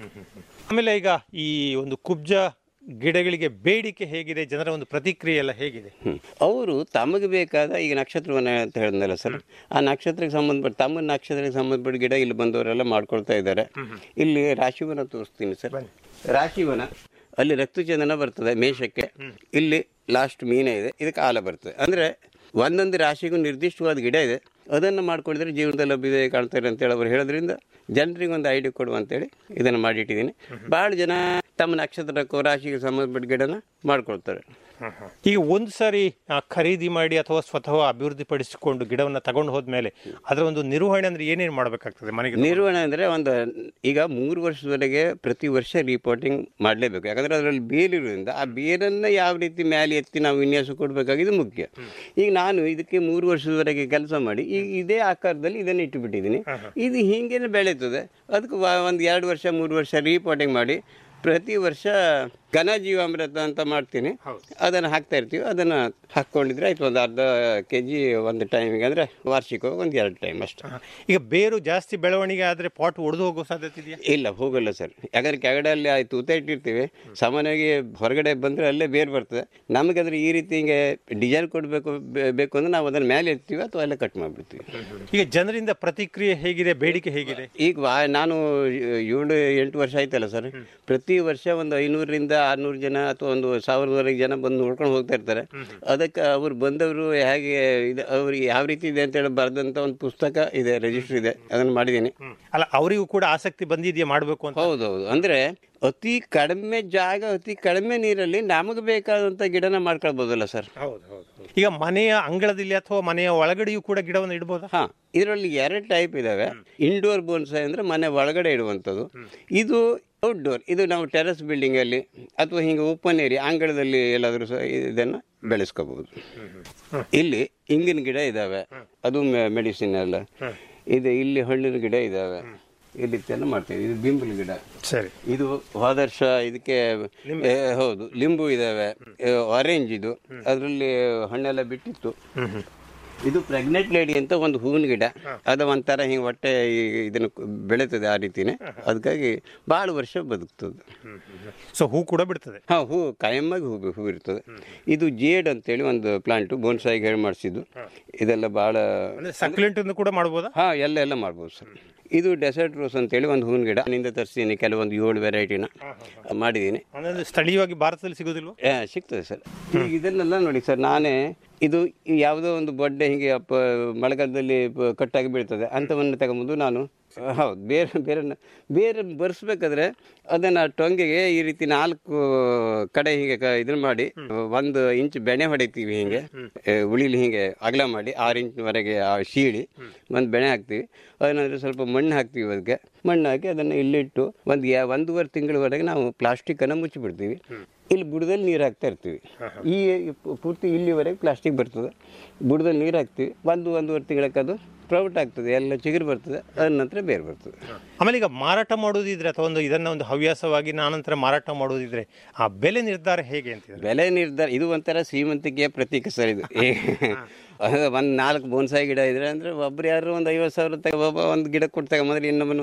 ಆಮೇಲೆ ಈಗ ಈ ಒಂದು ಕುಬ್ಜ ಗಿಡಗಳಿಗೆ ಬೇಡಿಕೆ ಹೇಗಿದೆ ಜನರ ಒಂದು ಪ್ರತಿಕ್ರಿಯೆ ಎಲ್ಲ ಹೇಗಿದೆ ಅವರು ತಮಗೆ ಬೇಕಾದ ಈಗ ನಕ್ಷತ್ರವನ ಅಂತ ಹೇಳಿದ್ನಲ್ಲ ಸರ್ ಆ ನಕ್ಷತ್ರಕ್ಕೆ ಸಂಬಂಧಪಟ್ಟ ತಮ್ಮ ನಕ್ಷತ್ರಕ್ಕೆ ಸಂಬಂಧಪಟ್ಟ ಗಿಡ ಇಲ್ಲಿ ಬಂದವರೆಲ್ಲ ಮಾಡ್ಕೊಳ್ತಾ ಇದ್ದಾರೆ ಇಲ್ಲಿ ರಾಶಿವನ ತೋರಿಸ್ತೀನಿ ಸರ್ ರಾಶಿವನ ಅಲ್ಲಿ ರಕ್ತಚಂದನ ಬರ್ತದೆ ಮೇಷಕ್ಕೆ ಇಲ್ಲಿ ಲಾಸ್ಟ್ ಮೀನೇ ಇದೆ ಇದಕ್ಕೆ ಆಲ ಬರ್ತದೆ ಅಂದ್ರೆ ಒಂದೊಂದು ರಾಶಿಗೂ ನಿರ್ದಿಷ್ಟವಾದ ಗಿಡ ಇದೆ ಅದನ್ನು ಮಾಡ್ಕೊಂಡಿದ್ರೆ ಜೀವನದಲ್ಲಿ ಅಭ್ಯುದಯ ಕಾಣ್ತಾರೆ ಅಂತೇಳಿ ಅವರು ಹೇಳೋದ್ರಿಂದ ಜನರಿಗೆ ಒಂದು ಐಡಿಯಾ ಕೊಡುವ ಅಂತೇಳಿ ಇದನ್ನು ಮಾಡಿಟ್ಟಿದ್ದೀನಿ ಭಾಳ ಜನ ತಮ್ಮ ನಕ್ಷತ್ರಕ್ಕೂ ರಾಶಿಗೆ ಸಂಬಂಧಪಟ್ಟ ಗಿಡನ ಮಾಡ್ಕೊಳ್ತಾರೆ ಈಗ ಒಂದು ಸಾರಿ ಆ, ಖರೀದಿ ಮಾಡಿ ಅಥವಾ ಸ್ವತಃ ಅಭಿವೃದ್ಧಿ ಪಡಿಸಿಕೊಂಡು ಗಿಡವನ್ನ ತಗೊಂಡು ಹೋದ್ಮೇಲೆ ಅದರ ಒಂದು ನಿರ್ವಹಣೆ ಅಂದ್ರೆ ಏನೇನು ಮಾಡಬೇಕಾಗ್ತದೆ ಮನೆಗೆ ನಿರ್ವಹಣೆ ಅಂದರೆ ಒಂದು ಈಗ ಮೂರು ವರ್ಷದವರೆಗೆ ಪ್ರತಿ ವರ್ಷ ರಿಪೋರ್ಟಿಂಗ್ ಮಾಡಲೇಬೇಕು ಯಾಕಂದರೆ ಅದರಲ್ಲಿ ಬೇರಿರೋದ್ರಿಂದ ಆ ಬೇರನ್ನು ಯಾವ ರೀತಿ ಮೇಲೆ ಎತ್ತಿ ನಾವು ವಿನ್ಯಾಸ ಕೊಡಬೇಕಾಗಿದ್ದು ಮುಖ್ಯ ಈಗ ನಾನು ಇದಕ್ಕೆ ಮೂರು ವರ್ಷದವರೆಗೆ ಕೆಲಸ ಮಾಡಿ ಈಗ ಇದೇ ಆಕಾರದಲ್ಲಿ ಇದನ್ನು ಇಟ್ಟುಬಿಟ್ಟಿದ್ದೀನಿ ಇದು ಹೀಗೇನೆ ಬೆಳೀತದೆ ಅದಕ್ಕೆ ವ- ಒಂದು ಎರಡು ವರ್ಷ ಮೂರು ವರ್ಷ ರಿಪೋರ್ಟಿಂಗ್ ಮಾಡಿ ಪ್ರತಿ ವರ್ಷ ಘನ ಜೀವಾಮೃತ ಅಂತ ಮಾಡ್ತೀನಿ ಅದನ್ನು ಹಾಕ್ತಾ ಇರ್ತೀವಿ ಅದನ್ನು ಹಾಕ್ಕೊಂಡಿದ್ರೆ ಆಯ್ತು ಒಂದು ಅರ್ಧ ಕೆ ಜಿ ಒಂದು ಟೈಮಿಗೆ ಅಂದರೆ ವಾರ್ಷಿಕ ಒಂದು ಎರಡು ಟೈಮ್ ಅಷ್ಟೇ ಈಗ ಬೇರು ಜಾಸ್ತಿ ಬೆಳವಣಿಗೆ ಆದ್ರೆ ಪಾಟ್ ಒಡೆದು ಹೋಗೋ ಸಾಧ್ಯತೆ ಇದೆಯಾ ಇಲ್ಲ ಹೋಗಲ್ಲ ಸರ್ ಯಾಕಂದ್ರೆ ಕೆಳಗಡೆಯಲ್ಲಿ ಆಯ್ತು ತೂತ ಇಟ್ಟಿರ್ತೀವಿ ಸಾಮಾನ್ಯವಾಗಿ ಹೊರಗಡೆ ಬಂದರೆ ಅಲ್ಲೇ ಬೇರೆ ಬರ್ತದೆ ನಮಗೆ ಅದ್ರ ಈ ರೀತಿ ಹಿಂಗೆ ಡಿಸೈನ್ ಕೊಡಬೇಕು ಬೇಕು ಅಂದ್ರೆ ನಾವು ಅದನ್ನ ಮೇಲೆ ಇರ್ತೀವಿ ಅಥವಾ ಅಲ್ಲೇ ಕಟ್ ಮಾಡಿಬಿಡ್ತೀವಿ ಈಗ ಜನರಿಂದ ಪ್ರತಿಕ್ರಿಯೆ ಹೇಗಿದೆ ಬೇಡಿಕೆ ಹೇಗಿದೆ ಈಗ ವಾ- ನಾನು ಏಳು ಎಂಟು ವರ್ಷ ಆಯ್ತಲ್ಲ ಸರ್ ಪ್ರತಿ ವರ್ಷ ಒಂದು ಐನೂರರಿಂದ ಆರ್ನೂರು ಜನ ಅಥವಾ ಒಂದು ಸಾವಿರದವರೆಗೆ ಜನ ಬಂದು ನೋಡ್ಕೊಂಡು ಹೋಗ್ತಾ ಇರ್ತಾರೆ ಅದಕ್ಕೆ ಅವ್ರು ಬಂದವರು ಹೇಗೆ ಇದು ಅವ್ರು ಯಾವ ರೀತಿ ಇದೆ ಅಂತೇಳಿ ಬರೆದಂಥ ಒಂದು ಪುಸ್ತಕ ಇದೆ ರಿಜಿಸ್ಟರ್ ಇದೆ ಅದನ್ನು ಮಾಡಿದ್ದೀನಿ ಅಲ್ಲ ಅವರಿಗೂ ಕೂಡ ಆಸಕ್ತಿ ಬಂದಿದೆಯಾ ಮಾಡಬೇಕು ಅಂತ ಹೌದೌದು ಅಂದ್ರೆ ಅತಿ ಕಡಿಮೆ ಜಾಗ ಅತಿ ಕಡಿಮೆ ನೀರಲ್ಲಿ ನಮಗೆ ಬೇಕಾದಂತ ಗಿಡನ ಮಾಡ್ಕೊಳ್ಬೋದಲ್ಲ ಸರ್ ಈಗ ಮನೆಯ ಅಂಗಳದಲ್ಲಿ ಅಥವಾ ಮನೆಯ ಒಳಗಡೆಯೂ ಕೂಡ ಗಿಡವನ್ನು ಇಡಬಹುದಾ ಹಾ ಇದರಲ್ಲಿ ಎರಡು ಟೈಪ್ ಇದಾವೆ ಇಂಡೋರ್ ಬೋನ್ಸಾಯ್ ಅಂದ್ರೆ ಮನೆ ಒಳಗಡೆ ಇಡುವಂಥದ್ದು ಇದು ಔಟ್ಡೋರ್ ಇದು ನಾವು ಟೆರೆಸ್ ಬಿಲ್ಡಿಂಗ್ ಅಲ್ಲಿ ಅಥವಾ ಹಿಂಗೆ ಓಪನ್ ಏರಿಯಾ ಅಂಗಳದಲ್ಲಿ ಎಲ್ಲಾದರೂ ಸಹ ಇದನ್ನ ಬೆಳೆಸ್ಕೋಬಹುದು ಇಲ್ಲಿ ಇಂಗಿನ ಗಿಡ ಇದಾವೆ ಅದು ಮೆಡಿಸಿನ್ ಎಲ್ಲ ಇದು ಇಲ್ಲಿ ಹಣ್ಣಿನ ಗಿಡ ಇದಾವೆ ಇಲ್ಲಿ ಇದೆಲ್ಲ ಮಾಡ್ತೇವೆ ಇದು ಬಿಂಬಲ್ ಗಿಡ ಸರಿ ಇದು ಹೋದ ವರ್ಷ ಇದಕ್ಕೆ ಏ, ಹೌದು ಲಿಂಬು ಇದಾವೆ ಆರೆಂಜ್ ಇದು ಅದರಲ್ಲಿ ಹಣ್ಣೆಲ್ಲ ಬಿಟ್ಟಿತ್ತು ಇದು ಪ್ರೆಗ್ನೆಂಟ್ ಲೇಡಿ ಅಂತ ಒಂದು ಹೂವಿನ ಗಿಡ ಅದು ಒಂಥರ ಹಿಂಗೆ ಹೊಟ್ಟೆ ಈ- ಇದನ್ನು ಬೆಳೀತದೆ ಆ ರೀತಿನೇ ಅದಕ್ಕಾಗಿ ಭಾಳ ವರ್ಷ ಬದುಕ್ತದೆ ಸೊ ಹೂ ಕೂಡ ಬಿಡ್ತದೆ ಹಾ ಹೂ ಕಾಯಮ್ಮಾಗಿ ಹೂ ಹೂ ಇರ್ತದೆ ಇದು ಜೇಡ್ ಅಂತೇಳಿ ಒಂದು ಪ್ಲಾಂಟು ಬೋನ್ಸಾಯಿಗೆ ಹೇಳಿ ಮಾಡಿಸಿದ್ದು ಇದೆಲ್ಲ ಭಾಳ ಅಂದ್ರೆ ಸಕ್ಯುಲೆಂಟ್ ಕೂಡ ಮಾಡಬಹುದಾ ಹಾ ಎಲ್ಲ ಎಲ್ಲ ಮಾಡ್ಬೋದು ಸರ್ ಇದು ಡೆಸರ್ಟ್ ರೋಸ್ ಅಂತೇಳಿ ಒಂದು ಹೂವಿನ ಗಿಡ ನಿಂದ ತರಿಸಿದ್ದೀನಿ ಕೆಲವೊಂದು ಏಳು ವೆರೈಟಿನ ಮಾಡಿದ್ದೀನಿ ಅಂದ್ರೆ ಸ್ಥಳೀಯವಾಗಿ ಭಾರತದಲ್ಲಿ ಸಿಗೋದಿಲ್ವಾ ಆ, ಸಿಗ್ತದೆ ಸರ್ ಈಗ ಇದನ್ನೆಲ್ಲ ನೋಡಿ ಸರ್ ನಾನೇ ಇದು ಯಾವುದೋ ಒಂದು ಬೊಡ್ಡೆ ಹೀಗೆ ಅಪ್ಪ ಮಳೆಗಾಲದಲ್ಲಿ ಪ- ಕಟ್ಟಾಗಿ ಬೀಳ್ತದೆ ಅಂಥವನ್ನು ತಗೊಂಬಂದು ನಾನು ಆ, ಹೌದು ಬೇರೆ ಬೇರೆ ಬೇರೆ ಬರ್ಸ್ಬೇಕಾದ್ರೆ ಅದನ್ನು ಟೊಂಗೆಗೆ ಈ ರೀತಿ ನಾಲ್ಕು ಕಡೆ ಹೀಗೆ ಕ- ಇದನ್ನ ಮಾಡಿ ಒಂದು ಇಂಚ್ ಬೆಣೆ ಹೊಡಿತೀವಿ ಹಿಂಗೆ ಆ, ಉಳಿಲಿ ಹೀಗೆ ಅಗಲ ಮಾಡಿ ಆರು ಇಂಚ್ವರೆಗೆ ಆ ಶೀಳಿ ಒಂದು ಬೆಣೆ ಹಾಕ್ತೀವಿ ಅದನ್ನಂದ್ರೆ ಸ್ವಲ್ಪ ಮಣ್ಣು ಹಾಕ್ತೀವಿ ಅದಕ್ಕೆ ಮಣ್ಣು ಹಾಕಿ ಅದನ್ನು ಇಲ್ಲಿಟ್ಟು ಒಂದು ಯಾ ಒಂದೂವರೆ ತಿಂಗಳವರೆಗೆ ನಾವು ಪ್ಲಾಸ್ಟಿಕ್ಕನ್ನು ಮುಚ್ಚಿಬಿಡ್ತೀವಿ ಇಲ್ಲಿ ಬುಡದಲ್ಲಿ ನೀರು ಹಾಕ್ತಾ ಇರ್ತೀವಿ ಈ ಪು- ಪೂರ್ತಿ ಇಲ್ಲಿವರೆಗೆ ಪ್ಲಾಸ್ಟಿಕ್ ಬರ್ತದೆ ಬುಡದಲ್ಲಿ ನೀರು ಹಾಕ್ತೀವಿ ಒಂದು ಒಂದೂವರೆ ತಿಂಗಳಕ್ಕೆ ಅದು ಸ್ಪ್ರೌಟ್ ಆಗ್ತದೆ ಎಲ್ಲ ಚಿಗುರು ಬರ್ತದೆ ಅದ ನಂತರ ಬೇರೆ ಬರ್ತದೆ ಆಮೇಲೆ ಈಗ ಮಾರಾಟ ಮಾಡೋದಿದ್ರೆ ಅಥವಾ ಒಂದು ಇದನ್ನ ಒಂದು ಹವ್ಯಾಸವಾಗಿ ನಾನಂತರ ಮಾರಾಟ ಮಾಡೋದಿದ್ರೆ ಆ ಬೆಲೆ ನಿರ್ಧಾರ ಹೇಗೆ ಅಂತಿದ್ರೆ ಬೆಲೆ ನಿರ್ಧಾರ ಇದು ಒಂಥರ ಶ್ರೀಮಂತಿಕೆಯ ಪ್ರತೀಕ ಸರ್ ಇದು ಒಂದು ನಾಲ್ಕು ಬೋನ್ಸಾಯಿ ಗಿಡ ಇದ್ರೆ ಅಂದ್ರೆ ಒಬ್ರು ಯಾರು ಒಂದು ಐವತ್ತು ಸಾವಿರ ತಗ ಒಬ್ಬ ಒಂದು ಗಿಡ ಕೊಟ್ಟು ತಗೊಂಬಂದ್ರೆ ಇನ್ನೊಬ್ಬನು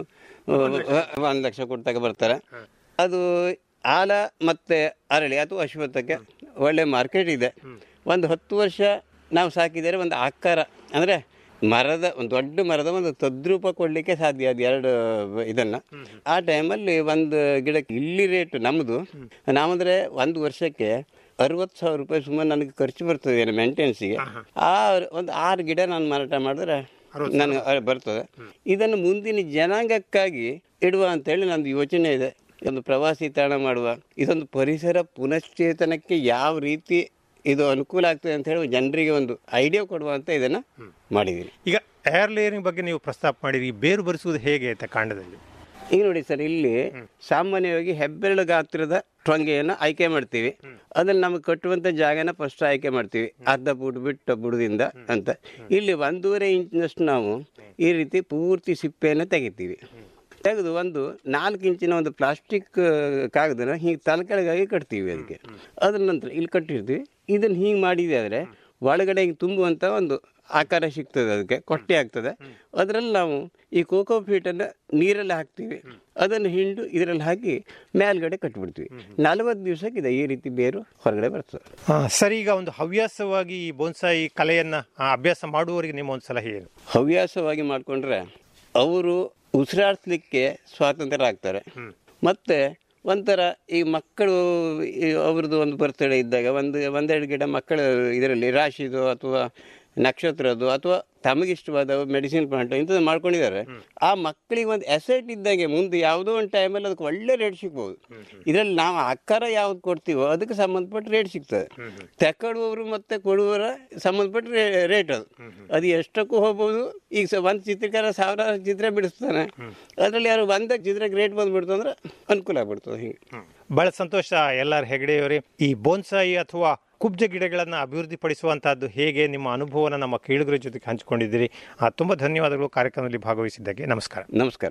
ಒಂದು ಲಕ್ಷ ಕೊಟ್ಟು ತಗೊ ಬರ್ತಾರೆ ಅದು ಆಲ ಮತ್ತೆ ಅರಳಿ ಅಥವಾ ಅಶ್ವತ್ಥಕ್ಕೆ ಒಳ್ಳೆ ಮಾರ್ಕೆಟ್ ಇದೆ ಒಂದು ಹತ್ತು ವರ್ಷ ನಾವು ಸಾಕಿದರೆ ಒಂದು ಆಕಾರ ಅಂದರೆ ಮರದ ಒಂದು ದೊಡ್ಡ ಮರದ ಒಂದು ತದ್ರೂಪ ಕೊಡಲಿಕ್ಕೆ ಸಾಧ್ಯ ಅದು ಎರಡು ಇದನ್ನು ಆ ಟೈಮಲ್ಲಿ ಒಂದು ಗಿಡಕ್ಕೆ ಇಲ್ಲಿ ರೇಟ್ ನಮ್ಮದು ನಾವಂದರೆ ಒಂದು ವರ್ಷಕ್ಕೆ ಅರವತ್ತು ಸಾವಿರ ರೂಪಾಯಿ ಸುಮ್ಮನೆ ನನಗೆ ಖರ್ಚು ಬರ್ತದೆ ಮೇಂಟೆನೆನ್ಸಿಗೆ ಆ ಒಂದು ಆರು ಗಿಡ ನಾನು ಮಾರಾಟ ಮಾಡಿದ್ರೆ ನನಗೆ ಅ- ಬರ್ತದೆ ಇದನ್ನು ಮುಂದಿನ ಜನಾಂಗಕ್ಕಾಗಿ ಇಡುವ ಅಂತೇಳಿ ನಂದು ಯೋಚನೆ ಇದೆ ಒಂದು ಪ್ರವಾಸಿ ತಾಣ ಮಾಡುವ ಇದೊಂದು ಪರಿಸರ ಪುನಶ್ಚೇತನಕ್ಕೆ ಯಾವ ರೀತಿ ಇದು ಅನುಕೂಲ ಆಗ್ತದೆ ಅಂತ ಹೇಳಿ ಜನರಿಗೆ ಒಂದು ಐಡಿಯಾ ಕೊಡುವ ಅಂತ ಇದನ್ನು ಮಾಡಿದ್ದೀನಿ ಈಗ ಏರ್ ಲೇಯರಿಂಗ್ ಬಗ್ಗೆ ನೀವು ಪ್ರಸ್ತಾಪ ಮಾಡಿರಿ ಈ ಬೇರು ಬರಿಸುವುದು ಹೇಗೆ ಅಂತ ಕಾಂಡದಲ್ಲಿ ಈಗ ನೋಡಿ ಸರ್ ಇಲ್ಲಿ ಸಾಮಾನ್ಯವಾಗಿ ಹೆಬ್ಬೆರಳು ಗಾತ್ರದ ಟೊಂಗೆಯನ್ನು ಆಯ್ಕೆ ಮಾಡ್ತೀವಿ ಅದ್ರಲ್ಲಿ ನಮಗೆ ಕಟ್ಟುವಂಥ ಜಾಗನ ಫಸ್ಟ್ ಆಯ್ಕೆ ಮಾಡ್ತೀವಿ ಅರ್ಧ ಬುಡ್ ಬಿಟ್ಟು ಬುಡದಿಂದ ಅಂತ ಇಲ್ಲಿ ಒಂದೂವರೆ ಇಂಚಿನಷ್ಟು ನಾವು ಈ ರೀತಿ ಪೂರ್ತಿ ಸಿಪ್ಪೆಯನ್ನು ತೆಗಿತೀವಿ ತೆಗೆದು ಒಂದು ನಾಲ್ಕು ಇಂಚಿನ ಒಂದು ಪ್ಲಾಸ್ಟಿಕ್ ಕಾಗದನ ಹೀಗೆ ತಲೆಕೆಳಗಾಗಿ ಕಟ್ತೀವಿ ಅದಕ್ಕೆ ಅದ್ರ ನಂತರ ಇಲ್ಲಿ ಕಟ್ಟಿರ್ತೀವಿ ಇದನ್ನು ಹೀಗೆ ಮಾಡಿದೆ ಆದರೆ ಒಳಗಡೆ ಹಿಂಗೆ ತುಂಬುವಂಥ ಒಂದು ಆಕಾರ ಸಿಗ್ತದೆ ಅದಕ್ಕೆ ಕೊಟ್ಟೆ ಆಗ್ತದೆ ಅದರಲ್ಲಿ ನಾವು ಈ ಕೋಕೋ ಫೀಟನ್ನು ನೀರಲ್ಲಿ ಹಾಕ್ತೀವಿ ಅದನ್ನು ಹಿಂಡು ಇದರಲ್ಲಿ ಹಾಕಿ ಮೇಲ್ಗಡೆ ಕಟ್ಬಿಡ್ತೀವಿ ನಲವತ್ತು ದಿವಸಕ್ಕಿದೆ ಈ ರೀತಿ ಬೇರು ಹೊರಗಡೆ ಬರ್ತದೆ ಆ, ಸರಿ ಈಗ ಒಂದು ಹವ್ಯಾಸವಾಗಿ ಈ ಬೋನ್ಸಾಯಿ ಕಲೆಯನ್ನ ಆ, ಅಭ್ಯಾಸ ಮಾಡುವವರಿಗೆ ನಿಮ್ಮ ಒಂದ್ಸಲ ಏನು ಹವ್ಯಾಸವಾಗಿ ಮಾಡಿಕೊಂಡ್ರೆ ಅವರು ಉಸಿರಾಡ್ಸ್ಲಿಕ್ಕೆ ಸ್ವಾತಂತ್ರ್ಯರಾಗ್ತಾರೆ ಮತ್ತು ಒಂಥರ ಈ ಮಕ್ಕಳು ಈ ಅವ್ರದ್ದು ಒಂದು ಬರ್ತಡೇ ಇದ್ದಾಗ ಒಂದು ಒಂದೆರಡು ಗಿಡ ಮಕ್ಕಳು ಇದರಲ್ಲಿ ರಾಶಿದು ಅಥವಾ ನಕ್ಷತ್ರದ್ದು ಅಥವಾ ತಮಗಿಷ್ಟವಾದ ಮೆಡಿಸಿನ್ ಪ್ಲಾಂಟ್ ಇಂಥದ್ದು ಮಾಡ್ಕೊಂಡಿದ್ದಾರೆ ಆ ಮಕ್ಕಳಿಗೆ ಒಂದು ಎಸೆಟ್ ಇದ್ದಾಗೆ ಮುಂದೆ ಯಾವುದೋ ಒಂದು ಟೈಮಲ್ಲಿ ಅದಕ್ಕೆ ಒಳ್ಳೆ ರೇಟ್ ಸಿಗ್ಬೋದು ಇದರಲ್ಲಿ ನಾವು ಆಕಾರ ಯಾವ್ದು ಕೊಡ್ತೀವೋ ಅದಕ್ಕೆ ಸಂಬಂಧಪಟ್ಟ ರೇಟ್ ಸಿಗ್ತದೆ ತಗೊಳ್ಳುವವರು ಮತ್ತು ಕೊಡುವವರ ಸಂಬಂಧಪಟ್ಟ ರೇಟ್ ಅದು ಅದು ಎಷ್ಟಕ್ಕೂ ಹೋಗ್ಬೋದು ಈಗ ಸ ಒಂದು ಚಿತ್ರಕಾರ ಸಾವಿರಾರು ಚಿತ್ರ ಬಿಡಿಸ್ತಾನೆ ಅದರಲ್ಲಿ ಯಾರು ಒಂದಕ್ಕೆ ಚಿತ್ರಕ್ಕೆ ರೇಟ್ ಬಂದ್ಬಿಡ್ತು ಅಂದ್ರೆ ಅನುಕೂಲ ಆಗ್ಬಿಡ್ತದೆ ಹಿಂಗೆ ಬಹಳ ಸಂತೋಷ ಎಲ್ಲಾರ್ ಹೆಗಡೆಯವರೇ ಈ ಬೋನ್ಸಾಯಿ ಅಥವಾ ಕುಬ್ಜ ಗಿಡಗಳನ್ನ ಅಭಿವೃದ್ಧಿ ಪಡಿಸುವಂತಹದ್ದು ಹೇಗೆ ನಿಮ್ಮ ಅನುಭವನ ನಮ್ಮ ಕೇಳುಗರ ಜೊತೆಗೆ ಹಂಚಿಕೊಂಡಿದ್ದೀರಿ ಆ, ತುಂಬಾ ಧನ್ಯವಾದಗಳು ಕಾರ್ಯಕ್ರಮದಲ್ಲಿ ಭಾಗವಹಿಸಿದ್ದಕ್ಕೆ ನಮಸ್ಕಾರ ನಮಸ್ಕಾರ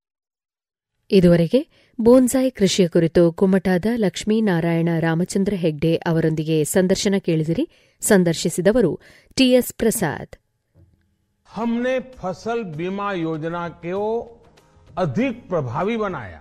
ಇದುವರೆಗೆ ಬೋನ್ಸಾಯ್ ಕೃಷಿಯ ಕುರಿತು ಕುಮಟಾದ ಲಕ್ಷ್ಮೀನಾರಾಯಣ ರಾಮಚಂದ್ರ ಹೆಗ್ಡೆ ಅವರೊಂದಿಗೆ ಸಂದರ್ಶನ ಕೇಳಿದಿರಿ ಸಂದರ್ಶಿಸಿದವರು ಟಿಎಸ್ ಪ್ರಸಾದ್ हमने फसल बीमा योजना को अधिक प्रभावी बनाया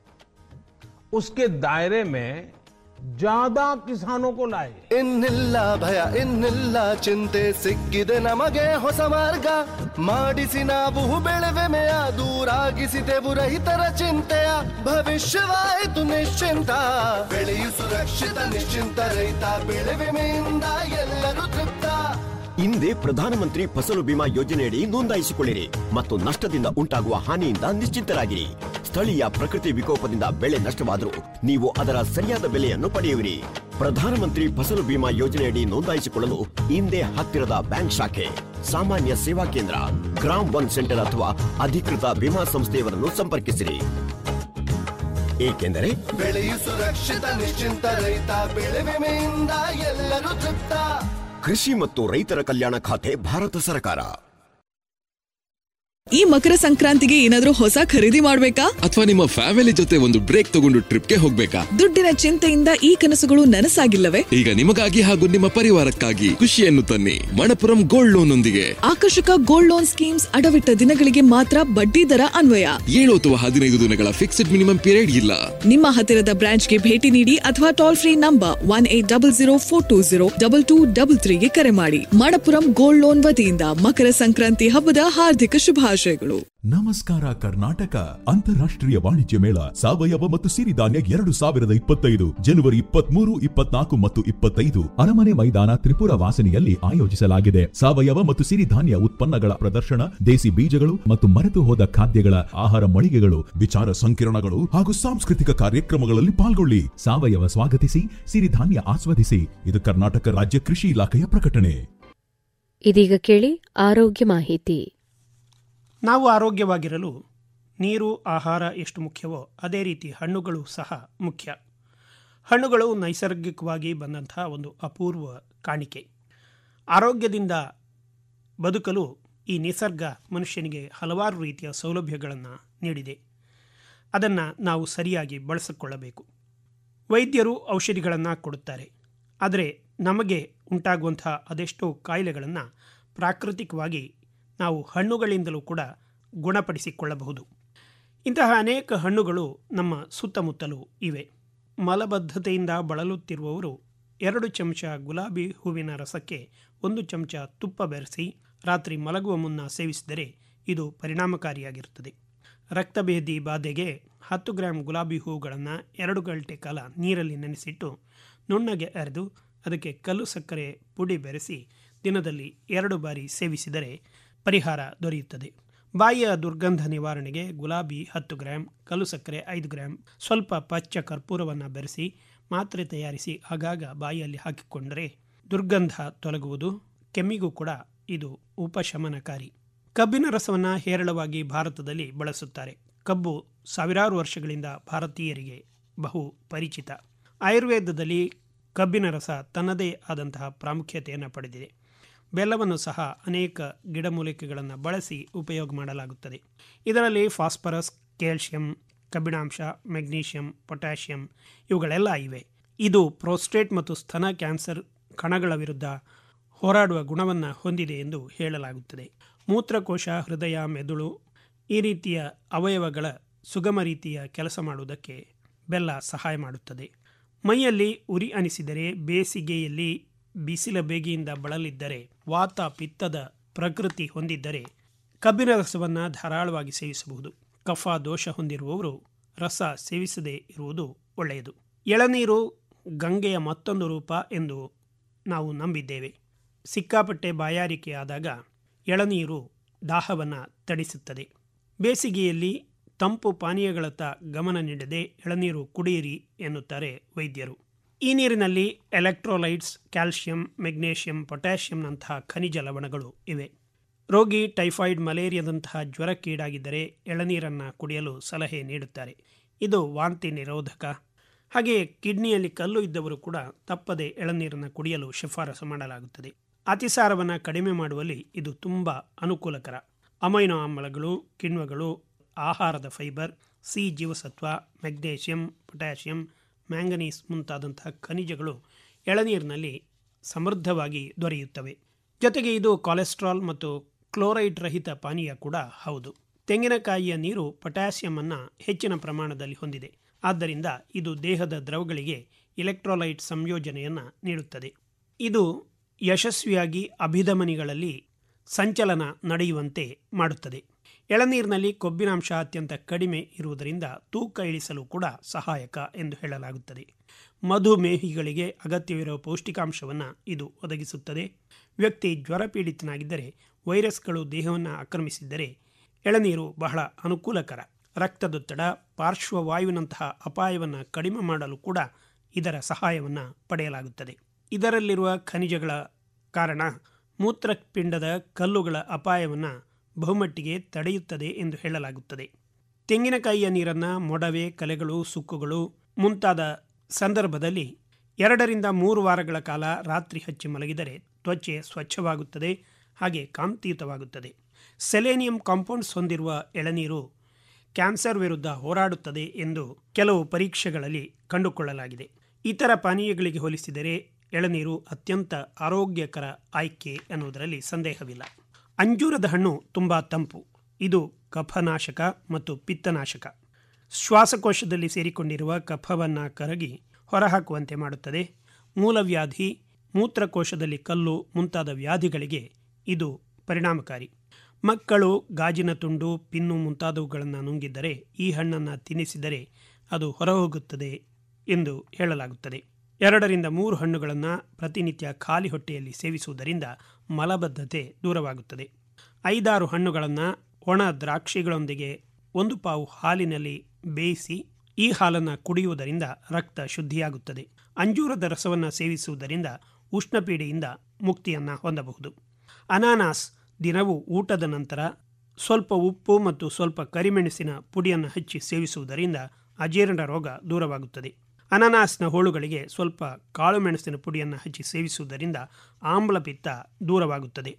उसके दायरे में ज्यादा किसानों को लाए ಇನ್ನಿಲ್ಲ ಭಯ ಇನ್ನಿಲ್ಲ ಚಿಂತೆ ಸಿಕ್ಕಿದೆ ನಮಗೆ ಹೊಸ ಮಾರ್ಗ ಮಾಡಿಸಿ ನಾವು ಬೆಳೆವೆಮೆಯ ದೂರಾಗಿಸಿದೆವು ರೈತರ ಚಿಂತೆಯ ಭವಿಷ್ಯವಾಯಿತು ನಿಶ್ಚಿಂತ ಬೆಳೆಯು ಸುರಕ್ಷಿತ ನಿಶ್ಚಿಂತ ರೈತ ಬೆಳೆ ವಿಮೆಯಿಂದ ಎಲ್ಲರೂ ತೃಪ್ತ ಹಿಂದೆ ಪ್ರಧಾನಮಂತ್ರಿ ಫಸಲು ಬಿಮಾ ಯೋಜನೆಯಡಿ ನೋಂದಾಯಿಸಿಕೊಳ್ಳಿರಿ ಮತ್ತು ನಷ್ಟದಿಂದ ಉಂಟಾಗುವ ಹಾನಿಯಿಂದ ನಿಶ್ಚಿಂತರಾಗಿರಿ ಸ್ಥಳೀಯ ಪ್ರಕೃತಿ ವಿಕೋಪದಿಂದ ಬೆಳೆ ನಷ್ಟವಾದರೂ ನೀವು ಅದರ ಸರಿಯಾದ ಬೆಲೆಯನ್ನು ಪಡೆಯುವಿರಿ ಪ್ರಧಾನಮಂತ್ರಿ ಫಸಲು ಬಿಮಾ ಯೋಜನೆಯಡಿ ನೋಂದಾಯಿಸಿಕೊಳ್ಳಲು ಹಿಂದೆ ಹತ್ತಿರದ ಬ್ಯಾಂಕ್ ಶಾಖೆ ಸಾಮಾನ್ಯ ಸೇವಾ ಕೇಂದ್ರ ಗ್ರಾಮ್ ಒನ್ ಸೆಂಟರ್ ಅಥವಾ ಅಧಿಕೃತ ವಿಮಾ ಸಂಸ್ಥೆಯವರನ್ನು ಸಂಪರ್ಕಿಸಿರಿ ಏಕೆಂದರೆ ಬೆಳೆಯು ಸುರಕ್ಷಿತ ನಿಶ್ಚಿಂತ ರೈತ ಬೆಳೆ ವಿಮೆಯಿಂದ ಎಲ್ಲರೂ ತೃಪ್ತ ಕೃಷಿ ಮತ್ತು ರೈತರ ಕಲ್ಯಾಣ ಖಾತೆ ಭಾರತ ಸರ್ಕಾರ ಈ ಮಕರ ಸಂಕ್ರಾಂತಿಗೆ ಏನಾದ್ರೂ ಹೊಸ ಖರೀದಿ ಮಾಡ್ಬೇಕಾ ಅಥವಾ ನಿಮ್ಮ ಫ್ಯಾಮಿಲಿ ಜೊತೆ ಒಂದು ಬ್ರೇಕ್ ತಗೊಂಡು ಟ್ರಿಪ್ಗೆ ಹೋಗ್ಬೇಕಾ ದುಡ್ಡಿನ ಚಿಂತೆಯಿಂದ ಈ ಕನಸುಗಳು ನನಸಾಗಿಲ್ಲವೇ ಈಗ ನಿಮಗಾಗಿ ಹಾಗೂ ನಿಮ್ಮ ಪರಿವಾರಕ್ಕಾಗಿ ಖುಷಿಯನ್ನು ತನ್ನಿ ಮಣಪುರಂ ಗೋಲ್ಡ್ ಲೋನ್ ಒಂದಿಗೆ ಆಕರ್ಷಕ ಗೋಲ್ಡ್ ಲೋನ್ ಸ್ಕೀಮ್ಸ್ ಅಡವಿಟ್ಟ ದಿನಗಳಿಗೆ ಮಾತ್ರ ಬಡ್ಡಿ ದರ ಅನ್ವಯ ಏಳು ಅಥವಾ ಹದಿನೈದು ದಿನಗಳ ಫಿಕ್ಸ್ಡ್ ಮಿನಿಮಮ್ ಪೀರಿಯಡ್ ಇಲ್ಲ ನಿಮ್ಮ ಹತ್ತಿರದ ಬ್ರಾಂಚ್ಗೆ ಭೇಟಿ ನೀಡಿ ಅಥವಾ toll free number one eight double zero four two zero double two double ತ್ರೀಗೆ ಕರೆ ಮಾಡಿ ಮಣಪುರಂ ಗೋಲ್ಡ್ ಲೋನ್ ವತಿಯಿಂದ ಮಕರ ಸಂಕ್ರಾಂತಿ ಹಬ್ಬದ ಹಾರ್ದಿಕ ಶುಭಾಶಯಗಳು ನಮಸ್ಕಾರ ಕರ್ನಾಟಕ ಅಂತಾರಾಷ್ಟ್ರೀಯ ವಾಣಿಜ್ಯ ಮೇಳ ಸಾವಯವ ಮತ್ತು ಸಿರಿಧಾನ್ಯ ಎರಡು ಸಾವಿರದ ಇಪ್ಪತ್ತೈದು ಜನವರಿ ಇಪ್ಪತ್ಮೂರು ಇಪ್ಪತ್ನಾಲ್ಕು ಮತ್ತು ಇಪ್ಪತ್ತೈದು ಅರಮನೆ ಮೈದಾನ ತ್ರಿಪುರ ವಾಸನೆಯಲ್ಲಿ ಆಯೋಜಿಸಲಾಗಿದೆ ಸಾವಯವ ಮತ್ತು ಸಿರಿಧಾನ್ಯ ಉತ್ಪನ್ನಗಳ ಪ್ರದರ್ಶನ ದೇಸಿ ಬೀಜಗಳು ಮತ್ತು ಮರೆತು ಹೋದ ಖಾದ್ಯಗಳ ಆಹಾರ ಮಳಿಗೆಗಳು ವಿಚಾರ ಸಂಕಿರಣಗಳು ಹಾಗೂ ಸಾಂಸ್ಕೃತಿಕ ಕಾರ್ಯಕ್ರಮಗಳಲ್ಲಿ ಪಾಲ್ಗೊಳ್ಳಿ ಸಾವಯವ ಸ್ವಾಗತಿಸಿ ಸಿರಿಧಾನ್ಯ ಆಸ್ವಾದಿಸಿ ಇದು ಕರ್ನಾಟಕ ರಾಜ್ಯ ಕೃಷಿ ಇಲಾಖೆಯ ಪ್ರಕಟಣೆ ಇದೀಗ ಕೇಳಿ ಆರೋಗ್ಯ ಮಾಹಿತಿ ನಾವು ಆರೋಗ್ಯವಾಗಿರಲು ನೀರು ಆಹಾರ ಎಷ್ಟು ಮುಖ್ಯವೋ ಅದೇ ರೀತಿ ಹಣ್ಣುಗಳು ಸಹ ಮುಖ್ಯ ಹಣ್ಣುಗಳು ನೈಸರ್ಗಿಕವಾಗಿ ಬಂದಂತಹ ಒಂದು ಅಪೂರ್ವ ಕಾಣಿಕೆ ಆರೋಗ್ಯದಿಂದ ಬದುಕಲು ಈ ನಿಸರ್ಗ ಮನುಷ್ಯನಿಗೆ ಹಲವಾರು ರೀತಿಯ ಸೌಲಭ್ಯಗಳನ್ನು ನೀಡಿದೆ ಅದನ್ನು ನಾವು ಸರಿಯಾಗಿ ಬಳಸಿಕೊಳ್ಳಬೇಕು ವೈದ್ಯರು ಔಷಧಿಗಳನ್ನು ಕೊಡುತ್ತಾರೆ ಆದರೆ ನಮಗೆ ಉಂಟಾಗುವಂತಹ ಅದೆಷ್ಟೋ ಕಾಯಿಲೆಗಳನ್ನು ಪ್ರಾಕೃತಿಕವಾಗಿ ನಾವು ಹಣ್ಣುಗಳಿಂದಲೂ ಕೂಡ ಗುಣಪಡಿಸಿಕೊಳ್ಳಬಹುದು ಇಂತಹ ಅನೇಕ ಹಣ್ಣುಗಳು ನಮ್ಮ ಸುತ್ತಮುತ್ತಲೂ ಇವೆ ಮಲಬದ್ಧತೆಯಿಂದ ಬಳಲುತ್ತಿರುವವರು ಎರಡು ಚಮಚ ಗುಲಾಬಿ ಹೂವಿನ ರಸಕ್ಕೆ ಒಂದು ಚಮಚ ತುಪ್ಪ ಬೆರೆಸಿ ರಾತ್ರಿ ಮಲಗುವ ಮುನ್ನ ಸೇವಿಸಿದರೆ ಇದು ಪರಿಣಾಮಕಾರಿಯಾಗಿರುತ್ತದೆ ರಕ್ತಭೇದಿ ಬಾಧೆಗೆ ಹತ್ತು ಗ್ರಾಂ ಗುಲಾಬಿ ಹೂಗಳನ್ನು ಎರಡು ಗಂಟೆ ಕಾಲ ನೀರಲ್ಲಿ ನೆನೆಸಿಟ್ಟು ನುಣ್ಣಗೆ ಅರೆದು ಅದಕ್ಕೆ ಕಲ್ಲು ಸಕ್ಕರೆ ಪುಡಿ ಬೆರೆಸಿ ದಿನದಲ್ಲಿ ಎರಡು ಬಾರಿ ಸೇವಿಸಿದರೆ ಪರಿಹಾರ ದೊರೆಯುತ್ತದೆ ಬಾಯಿಯ ದುರ್ಗಂಧ ನಿವಾರಣೆಗೆ ಗುಲಾಬಿ ಹತ್ತು ಗ್ರಾಂ ಕಲ್ಲು ಸಕ್ಕರೆ ಐದು ಗ್ರಾಂ ಸ್ವಲ್ಪ ಪಚ್ಚ ಕರ್ಪೂರವನ್ನು ಬೆರೆಸಿ ಮಾತ್ರೆ ತಯಾರಿಸಿ ಆಗಾಗ ಬಾಯಿಯಲ್ಲಿ ಹಾಕಿಕೊಂಡರೆ ದುರ್ಗಂಧ ತೊಲಗುವುದು ಕೆಮ್ಮಿಗೂ ಕೂಡ ಇದು ಉಪಶಮನಕಾರಿ ಕಬ್ಬಿನ ರಸವನ್ನು ಹೇರಳವಾಗಿ ಭಾರತದಲ್ಲಿ ಬಳಸುತ್ತಾರೆ ಕಬ್ಬು ಸಾವಿರಾರು ವರ್ಷಗಳಿಂದ ಭಾರತೀಯರಿಗೆ ಬಹು ಪರಿಚಿತ ಆಯುರ್ವೇದದಲ್ಲಿ ಕಬ್ಬಿನ ರಸ ತನ್ನದೇ ಆದಂತಹ ಪ್ರಾಮುಖ್ಯತೆಯನ್ನು ಪಡೆದಿದೆ ಬೆಲ್ಲವನ್ನು ಸಹ ಅನೇಕ ಗಿಡಮೂಲಿಕೆಗಳನ್ನು ಬಳಸಿ ಉಪಯೋಗ ಮಾಡಲಾಗುತ್ತದೆ ಇದರಲ್ಲಿ ಫಾಸ್ಫರಸ್ ಕ್ಯಾಲ್ಶಿಯಂ ಕಬ್ಬಿಣಾಂಶ ಮೆಗ್ನೀಷಿಯಂ ಪೊಟ್ಯಾಷಿಯಂ ಇವುಗಳೆಲ್ಲ ಇವೆ ಇದು ಪ್ರೋಸ್ಟೇಟ್ ಮತ್ತು ಸ್ತನ ಕ್ಯಾನ್ಸರ್ ಕಣಗಳ ವಿರುದ್ಧ ಹೋರಾಡುವ ಗುಣವನ್ನು ಹೊಂದಿದೆ ಎಂದು ಹೇಳಲಾಗುತ್ತದೆ ಮೂತ್ರಕೋಶ ಹೃದಯ ಮೆದುಳು ಈ ರೀತಿಯ ಅವಯವಗಳ ಸುಗಮ ರೀತಿಯ ಕೆಲಸ ಮಾಡುವುದಕ್ಕೆ ಬೆಲ್ಲ ಸಹಾಯ ಮಾಡುತ್ತದೆ ಮೈಯಲ್ಲಿ ಉರಿ ಅನಿಸಿದರೆ ಬೇಸಿಗೆಯಲ್ಲಿ ಬಿಸಿಲ ಬೇಗೆಯಿಂದ ಬಳಲಿದ್ದರೆ ವಾತ ಪಿತ್ತದ ಪ್ರಕೃತಿ ಹೊಂದಿದ್ದರೆ ಕಬ್ಬಿನ ರಸವನ್ನು ಧಾರಾಳವಾಗಿ ಸೇವಿಸಬಹುದು ಕಫ ದೋಷ ಹೊಂದಿರುವವರು ರಸ ಸೇವಿಸದೇ ಇರುವುದು ಒಳ್ಳೆಯದು ಎಳನೀರು ಗಂಗೆಯ ಮತ್ತೊಂದು ರೂಪ ಎಂದು ನಾವು ನಂಬಿದ್ದೇವೆ ಸಿಕ್ಕಾಪಟ್ಟೆ ಬಾಯಾರಿಕೆ ಆದಾಗ ಎಳನೀರು ದಾಹವನ್ನು ತಡಿಸುತ್ತದೆ ಬೇಸಿಗೆಯಲ್ಲಿ ತಂಪು ಪಾನೀಯಗಳತ್ತ ಗಮನ ನೀಡದೆ ಎಳನೀರು ಕುಡಿಯಿರಿ ಎನ್ನುತ್ತಾರೆ ವೈದ್ಯರು ಈ ನೀರಿನಲ್ಲಿ ಎಲೆಕ್ಟ್ರೋಲೈಟ್ಸ್ ಕ್ಯಾಲ್ಶಿಯಂ ಮೆಗ್ನೇಷಿಯಂ ಪೊಟ್ಯಾಷಿಯಂನಂತಹ ಖನಿಜ ಲವಣಗಳು ಇವೆ ರೋಗಿ ಟೈಫಾಯ್ಡ್ ಮಲೇರಿಯಾದಂತಹ ಜ್ವರಕ್ಕೀಡಾಗಿದ್ದರೆ ಎಳನೀರನ್ನು ಕುಡಿಯಲು ಸಲಹೆ ನೀಡುತ್ತಾರೆ ಇದು ವಾಂತಿ ನಿರೋಧಕ ಹಾಗೆಯೇ ಕಿಡ್ನಿಯಲ್ಲಿ ಕಲ್ಲು ಇದ್ದವರು ಕೂಡ ತಪ್ಪದೆ ಎಳನೀರನ್ನು ಕುಡಿಯಲು ಶಿಫಾರಸು ಮಾಡಲಾಗುತ್ತದೆ ಅತಿಸಾರವನ್ನು ಕಡಿಮೆ ಮಾಡುವಲ್ಲಿ ಇದು ತುಂಬ ಅನುಕೂಲಕರ ಅಮೈನೋ ಆಮ್ಲಗಳು ಕಿಣ್ವಗಳು ಆಹಾರದ ಫೈಬರ್ ಸಿ ಜೀವಸತ್ವ ಮೆಗ್ನೇಷಿಯಂ ಪೊಟ್ಯಾಷಿಯಂ ಮ್ಯಾಂಗನೀಸ್ ಮುಂತಾದಂತಹ ಖನಿಜಗಳು ಎಳನೀರಿನಲ್ಲಿ ಸಮೃದ್ಧವಾಗಿ ದೊರೆಯುತ್ತವೆ ಜೊತೆಗೆ ಇದು ಕೊಲೆಸ್ಟ್ರಾಲ್ ಮತ್ತು ಕ್ಲೋರೈಡ್ ರಹಿತ ಪಾನೀಯ ಕೂಡ ಹೌದು ತೆಂಗಿನಕಾಯಿಯ ನೀರು ಪೊಟ್ಯಾಸಿಯಮನ್ನು ಹೆಚ್ಚಿನ ಪ್ರಮಾಣದಲ್ಲಿ ಹೊಂದಿದೆ ಆದ್ದರಿಂದ ಇದು ದೇಹದ ದ್ರವಗಳಿಗೆ ಇಲೆಕ್ಟ್ರೋಲೈಟ್ ಸಂಯೋಜನೆಯನ್ನು ನೀಡುತ್ತದೆ ಇದು ಯಶಸ್ವಿಯಾಗಿ ಅಭಿಧಮನಿಗಳಲ್ಲಿ ಸಂಚಲನ ನಡೆಯುವಂತೆ ಮಾಡುತ್ತದೆ ಎಳನೀರಿನಲ್ಲಿ ಕೊಬ್ಬಿನಾಂಶ ಅತ್ಯಂತ ಕಡಿಮೆ ಇರುವುದರಿಂದ ತೂಕ ಇಳಿಸಲು ಕೂಡ ಸಹಾಯಕ ಎಂದು ಹೇಳಲಾಗುತ್ತದೆ ಮಧುಮೇಹಿಗಳಿಗೆ ಅಗತ್ಯವಿರುವ ಪೌಷ್ಟಿಕಾಂಶವನ್ನು ಇದು ಒದಗಿಸುತ್ತದೆ ವ್ಯಕ್ತಿ ಜ್ವರಪೀಡಿತನಾಗಿದ್ದರೆ ವೈರಸ್ಗಳು ದೇಹವನ್ನು ಆಕ್ರಮಿಸಿದ್ದರೆ ಎಳನೀರು ಬಹಳ ಅನುಕೂಲಕರ ರಕ್ತದೊತ್ತಡ ಪಾರ್ಶ್ವವಾಯುವಿನಂತಹ ಅಪಾಯವನ್ನು ಕಡಿಮೆ ಮಾಡಲು ಕೂಡ ಇದರ ಸಹಾಯವನ್ನು ಪಡೆಯಲಾಗುತ್ತದೆ ಇದರಲ್ಲಿರುವ ಖನಿಜಗಳ ಕಾರಣ ಮೂತ್ರಪಿಂಡದ ಕಲ್ಲುಗಳ ಅಪಾಯವನ್ನು ಬಹುಮಟ್ಟಿಗೆ ತಡೆಯುತ್ತದೆ ಎಂದು ಹೇಳಲಾಗುತ್ತದೆ ತೆಂಗಿನಕಾಯಿಯ ನೀರನ್ನು ಮೊಡವೆ ಕಲೆಗಳು ಸುಕ್ಕುಗಳು ಮುಂತಾದ ಸಂದರ್ಭದಲ್ಲಿ ಎರಡರಿಂದ ಮೂರು ವಾರಗಳ ಕಾಲ ರಾತ್ರಿ ಹಚ್ಚಿ ಮಲಗಿದರೆ ತ್ವಚೆ ಸ್ವಚ್ಛವಾಗುತ್ತದೆ ಹಾಗೆ ಕಾಂತಿಯುತವಾಗುತ್ತದೆ ಸೆಲೇನಿಯಂ ಕಾಂಪೌಂಡ್ಸ್ ಹೊಂದಿರುವ ಎಳನೀರು ಕ್ಯಾನ್ಸರ್ ವಿರುದ್ಧ ಹೋರಾಡುತ್ತದೆ ಎಂದು ಕೆಲವು ಪರೀಕ್ಷೆಗಳಲ್ಲಿ ಕಂಡುಕೊಳ್ಳಲಾಗಿದೆ ಇತರ ಪಾನೀಯಗಳಿಗೆ ಹೋಲಿಸಿದರೆ ಎಳನೀರು ಅತ್ಯಂತ ಆರೋಗ್ಯಕರ ಆಯ್ಕೆ ಎನ್ನುವುದರಲ್ಲಿ ಸಂದೇಹವಿಲ್ಲ ಅಂಜೂರದ ಹಣ್ಣು ತುಂಬ ತಂಪು ಇದು ಕಫನಾಶಕ ಮತ್ತು ಪಿತ್ತನಾಶಕ ಶ್ವಾಸಕೋಶದಲ್ಲಿ ಸೇರಿಕೊಂಡಿರುವ ಕಫವನ್ನು ಕರಗಿ ಹೊರಹಾಕುವಂತೆ ಮಾಡುತ್ತದೆ ಮೂಲವ್ಯಾಧಿ ಮೂತ್ರಕೋಶದಲ್ಲಿ ಕಲ್ಲು ಮುಂತಾದ ವ್ಯಾಧಿಗಳಿಗೆ ಇದು ಪರಿಣಾಮಕಾರಿ ಮಕ್ಕಳು ಗಾಜಿನ ತುಂಡು ಪಿನ್ನು ಮುಂತಾದವುಗಳನ್ನು ನುಂಗಿದ್ದರೆ ಈ ಹಣ್ಣನ್ನು ತಿನ್ನಿಸಿದರೆ ಅದು ಹೊರಹೋಗುತ್ತದೆ ಎಂದು ಹೇಳಲಾಗುತ್ತದೆ ಎರಡರಿಂದ ಮೂರು ಹಣ್ಣುಗಳನ್ನು ಪ್ರತಿನಿತ್ಯ ಖಾಲಿ ಹೊಟ್ಟೆಯಲ್ಲಿ ಸೇವಿಸುವುದರಿಂದ ಮಲಬದ್ಧತೆ ದೂರವಾಗುತ್ತದೆ ಐದಾರು ಹಣ್ಣುಗಳನ್ನು ಒಣ ದ್ರಾಕ್ಷಿಗಳೊಂದಿಗೆ ಒಂದು ಪಾವು ಹಾಲಿನಲ್ಲಿ ಬೇಯಿಸಿ ಈ ಹಾಲನ್ನು ಕುಡಿಯುವುದರಿಂದ ರಕ್ತ ಶುದ್ಧಿಯಾಗುತ್ತದೆ ಅಂಜೂರದ ರಸವನ್ನು ಸೇವಿಸುವುದರಿಂದ ಉಷ್ಣಪೀಡೆಯಿಂದ ಮುಕ್ತಿಯನ್ನು ಹೊಂದಬಹುದು ಅನಾನಾಸ್ ದಿನವೂ ಊಟದ ನಂತರ ಸ್ವಲ್ಪ ಉಪ್ಪು ಮತ್ತು ಸ್ವಲ್ಪ ಕರಿಮೆಣಸಿನ ಪುಡಿಯನ್ನು ಹಚ್ಚಿ ಸೇವಿಸುವುದರಿಂದ ಅಜೀರ್ಣ ರೋಗ ದೂರವಾಗುತ್ತದೆ ಅನಾನಾಸ್ನ ಹೋಳುಗಳಿಗೆ ಸ್ವಲ್ಪ ಕಾಳು ಮೆಣಸಿನ ಪುಡಿಯನ್ನು ಹಚ್ಚಿ ಸೇವಿಸುವುದರಿಂದ ಆಮ್ಲಪಿತ್ತ ದೂರವಾಗುತ್ತದೆ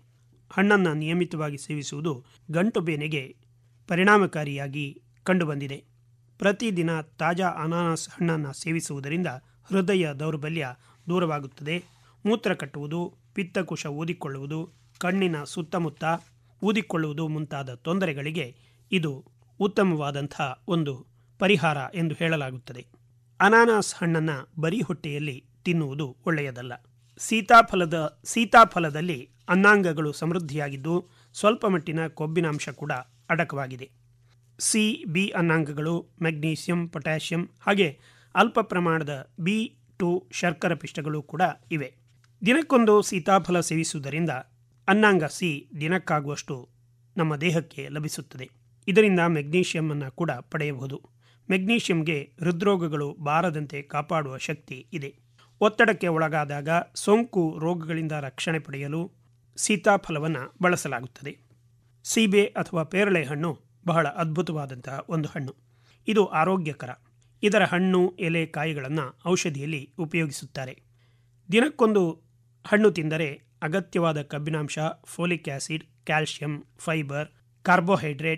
ಹಣ್ಣನ್ನು ನಿಯಮಿತವಾಗಿ ಸೇವಿಸುವುದು ಗಂಟು ಬೇನೆಗೆ ಪರಿಣಾಮಕಾರಿಯಾಗಿ ಕಂಡುಬಂದಿದೆ ಪ್ರತಿದಿನ ತಾಜಾ ಅನಾನಸ್ ಹಣ್ಣನ್ನು ಸೇವಿಸುವುದರಿಂದ ಹೃದಯ ದೌರ್ಬಲ್ಯ ದೂರವಾಗುತ್ತದೆ ಮೂತ್ರ ಕಟ್ಟುವುದು ಪಿತ್ತಕುಶ ಊದಿಕೊಳ್ಳುವುದು ಕಣ್ಣಿನ ಸುತ್ತಮುತ್ತ ಊದಿಕೊಳ್ಳುವುದು ಮುಂತಾದ ತೊಂದರೆಗಳಿಗೆ ಇದು ಉತ್ತಮವಾದಂಥ ಒಂದು ಪರಿಹಾರ ಎಂದು ಹೇಳಲಾಗುತ್ತದೆ ಅನಾನಸ್ ಹಣ್ಣನ್ನು ಬರೀ ಹೊಟ್ಟೆಯಲ್ಲಿ ತಿನ್ನುವುದು ಒಳ್ಳೆಯದಲ್ಲ ಸೀತಾಫಲದ ಸೀತಾಫಲದಲ್ಲಿ ಅನ್ನಾಂಗಗಳು ಸಮೃದ್ಧಿಯಾಗಿದ್ದು ಸ್ವಲ್ಪ ಮಟ್ಟಿನ ಕೊಬ್ಬಿನಾಂಶ ಕೂಡ ಅಡಕವಾಗಿದೆ ಸಿ ಬಿ ಅನ್ನಾಂಗಗಳು ಮೆಗ್ನೀಷಿಯಂ ಪೊಟ್ಯಾಷಿಯಂ ಹಾಗೆ ಅಲ್ಪ ಪ್ರಮಾಣದ ಬಿ ಟು ಶರ್ಕರ ಪಿಷ್ಟಗಳು ಕೂಡ ಇವೆ ದಿನಕ್ಕೊಂದು ಸೀತಾಫಲ ಸೇವಿಸುವುದರಿಂದ ಅನ್ನಾಂಗ ಸಿ ದಿನಕ್ಕಾಗುವಷ್ಟು ನಮ್ಮ ದೇಹಕ್ಕೆ ಲಭಿಸುತ್ತದೆ ಇದರಿಂದ ಮೆಗ್ನೀಷಿಯಂ ಅನ್ನು ಕೂಡ ಪಡೆಯಬಹುದು ಮೆಗ್ನೀಷಿಯಂಗೆ ಹೃದ್ರೋಗಗಳು ಬಾರದಂತೆ ಕಾಪಾಡುವ ಶಕ್ತಿ ಇದೆ ಒತ್ತಡಕ್ಕೆ ಒಳಗಾದಾಗ ಸೋಂಕು ರೋಗಗಳಿಂದ ರಕ್ಷಣೆ ಪಡೆಯಲು ಸೀತಾಫಲವನ್ನು ಬಳಸಲಾಗುತ್ತದೆ ಸೀಬೆ ಅಥವಾ ಪೇರಳೆ ಹಣ್ಣು ಬಹಳ ಅದ್ಭುತವಾದಂತಹ ಒಂದು ಹಣ್ಣು ಇದು ಆರೋಗ್ಯಕರ ಇದರ ಹಣ್ಣು ಎಲೆ ಕಾಯಿಗಳನ್ನು ಔಷಧಿಯಲ್ಲಿ ಉಪಯೋಗಿಸುತ್ತಾರೆ ದಿನಕ್ಕೊಂದು ಹಣ್ಣು ತಿಂದರೆ ಅಗತ್ಯವಾದ ಕಬ್ಬಿನಾಂಶ folic acid calcium fibre carbohydrate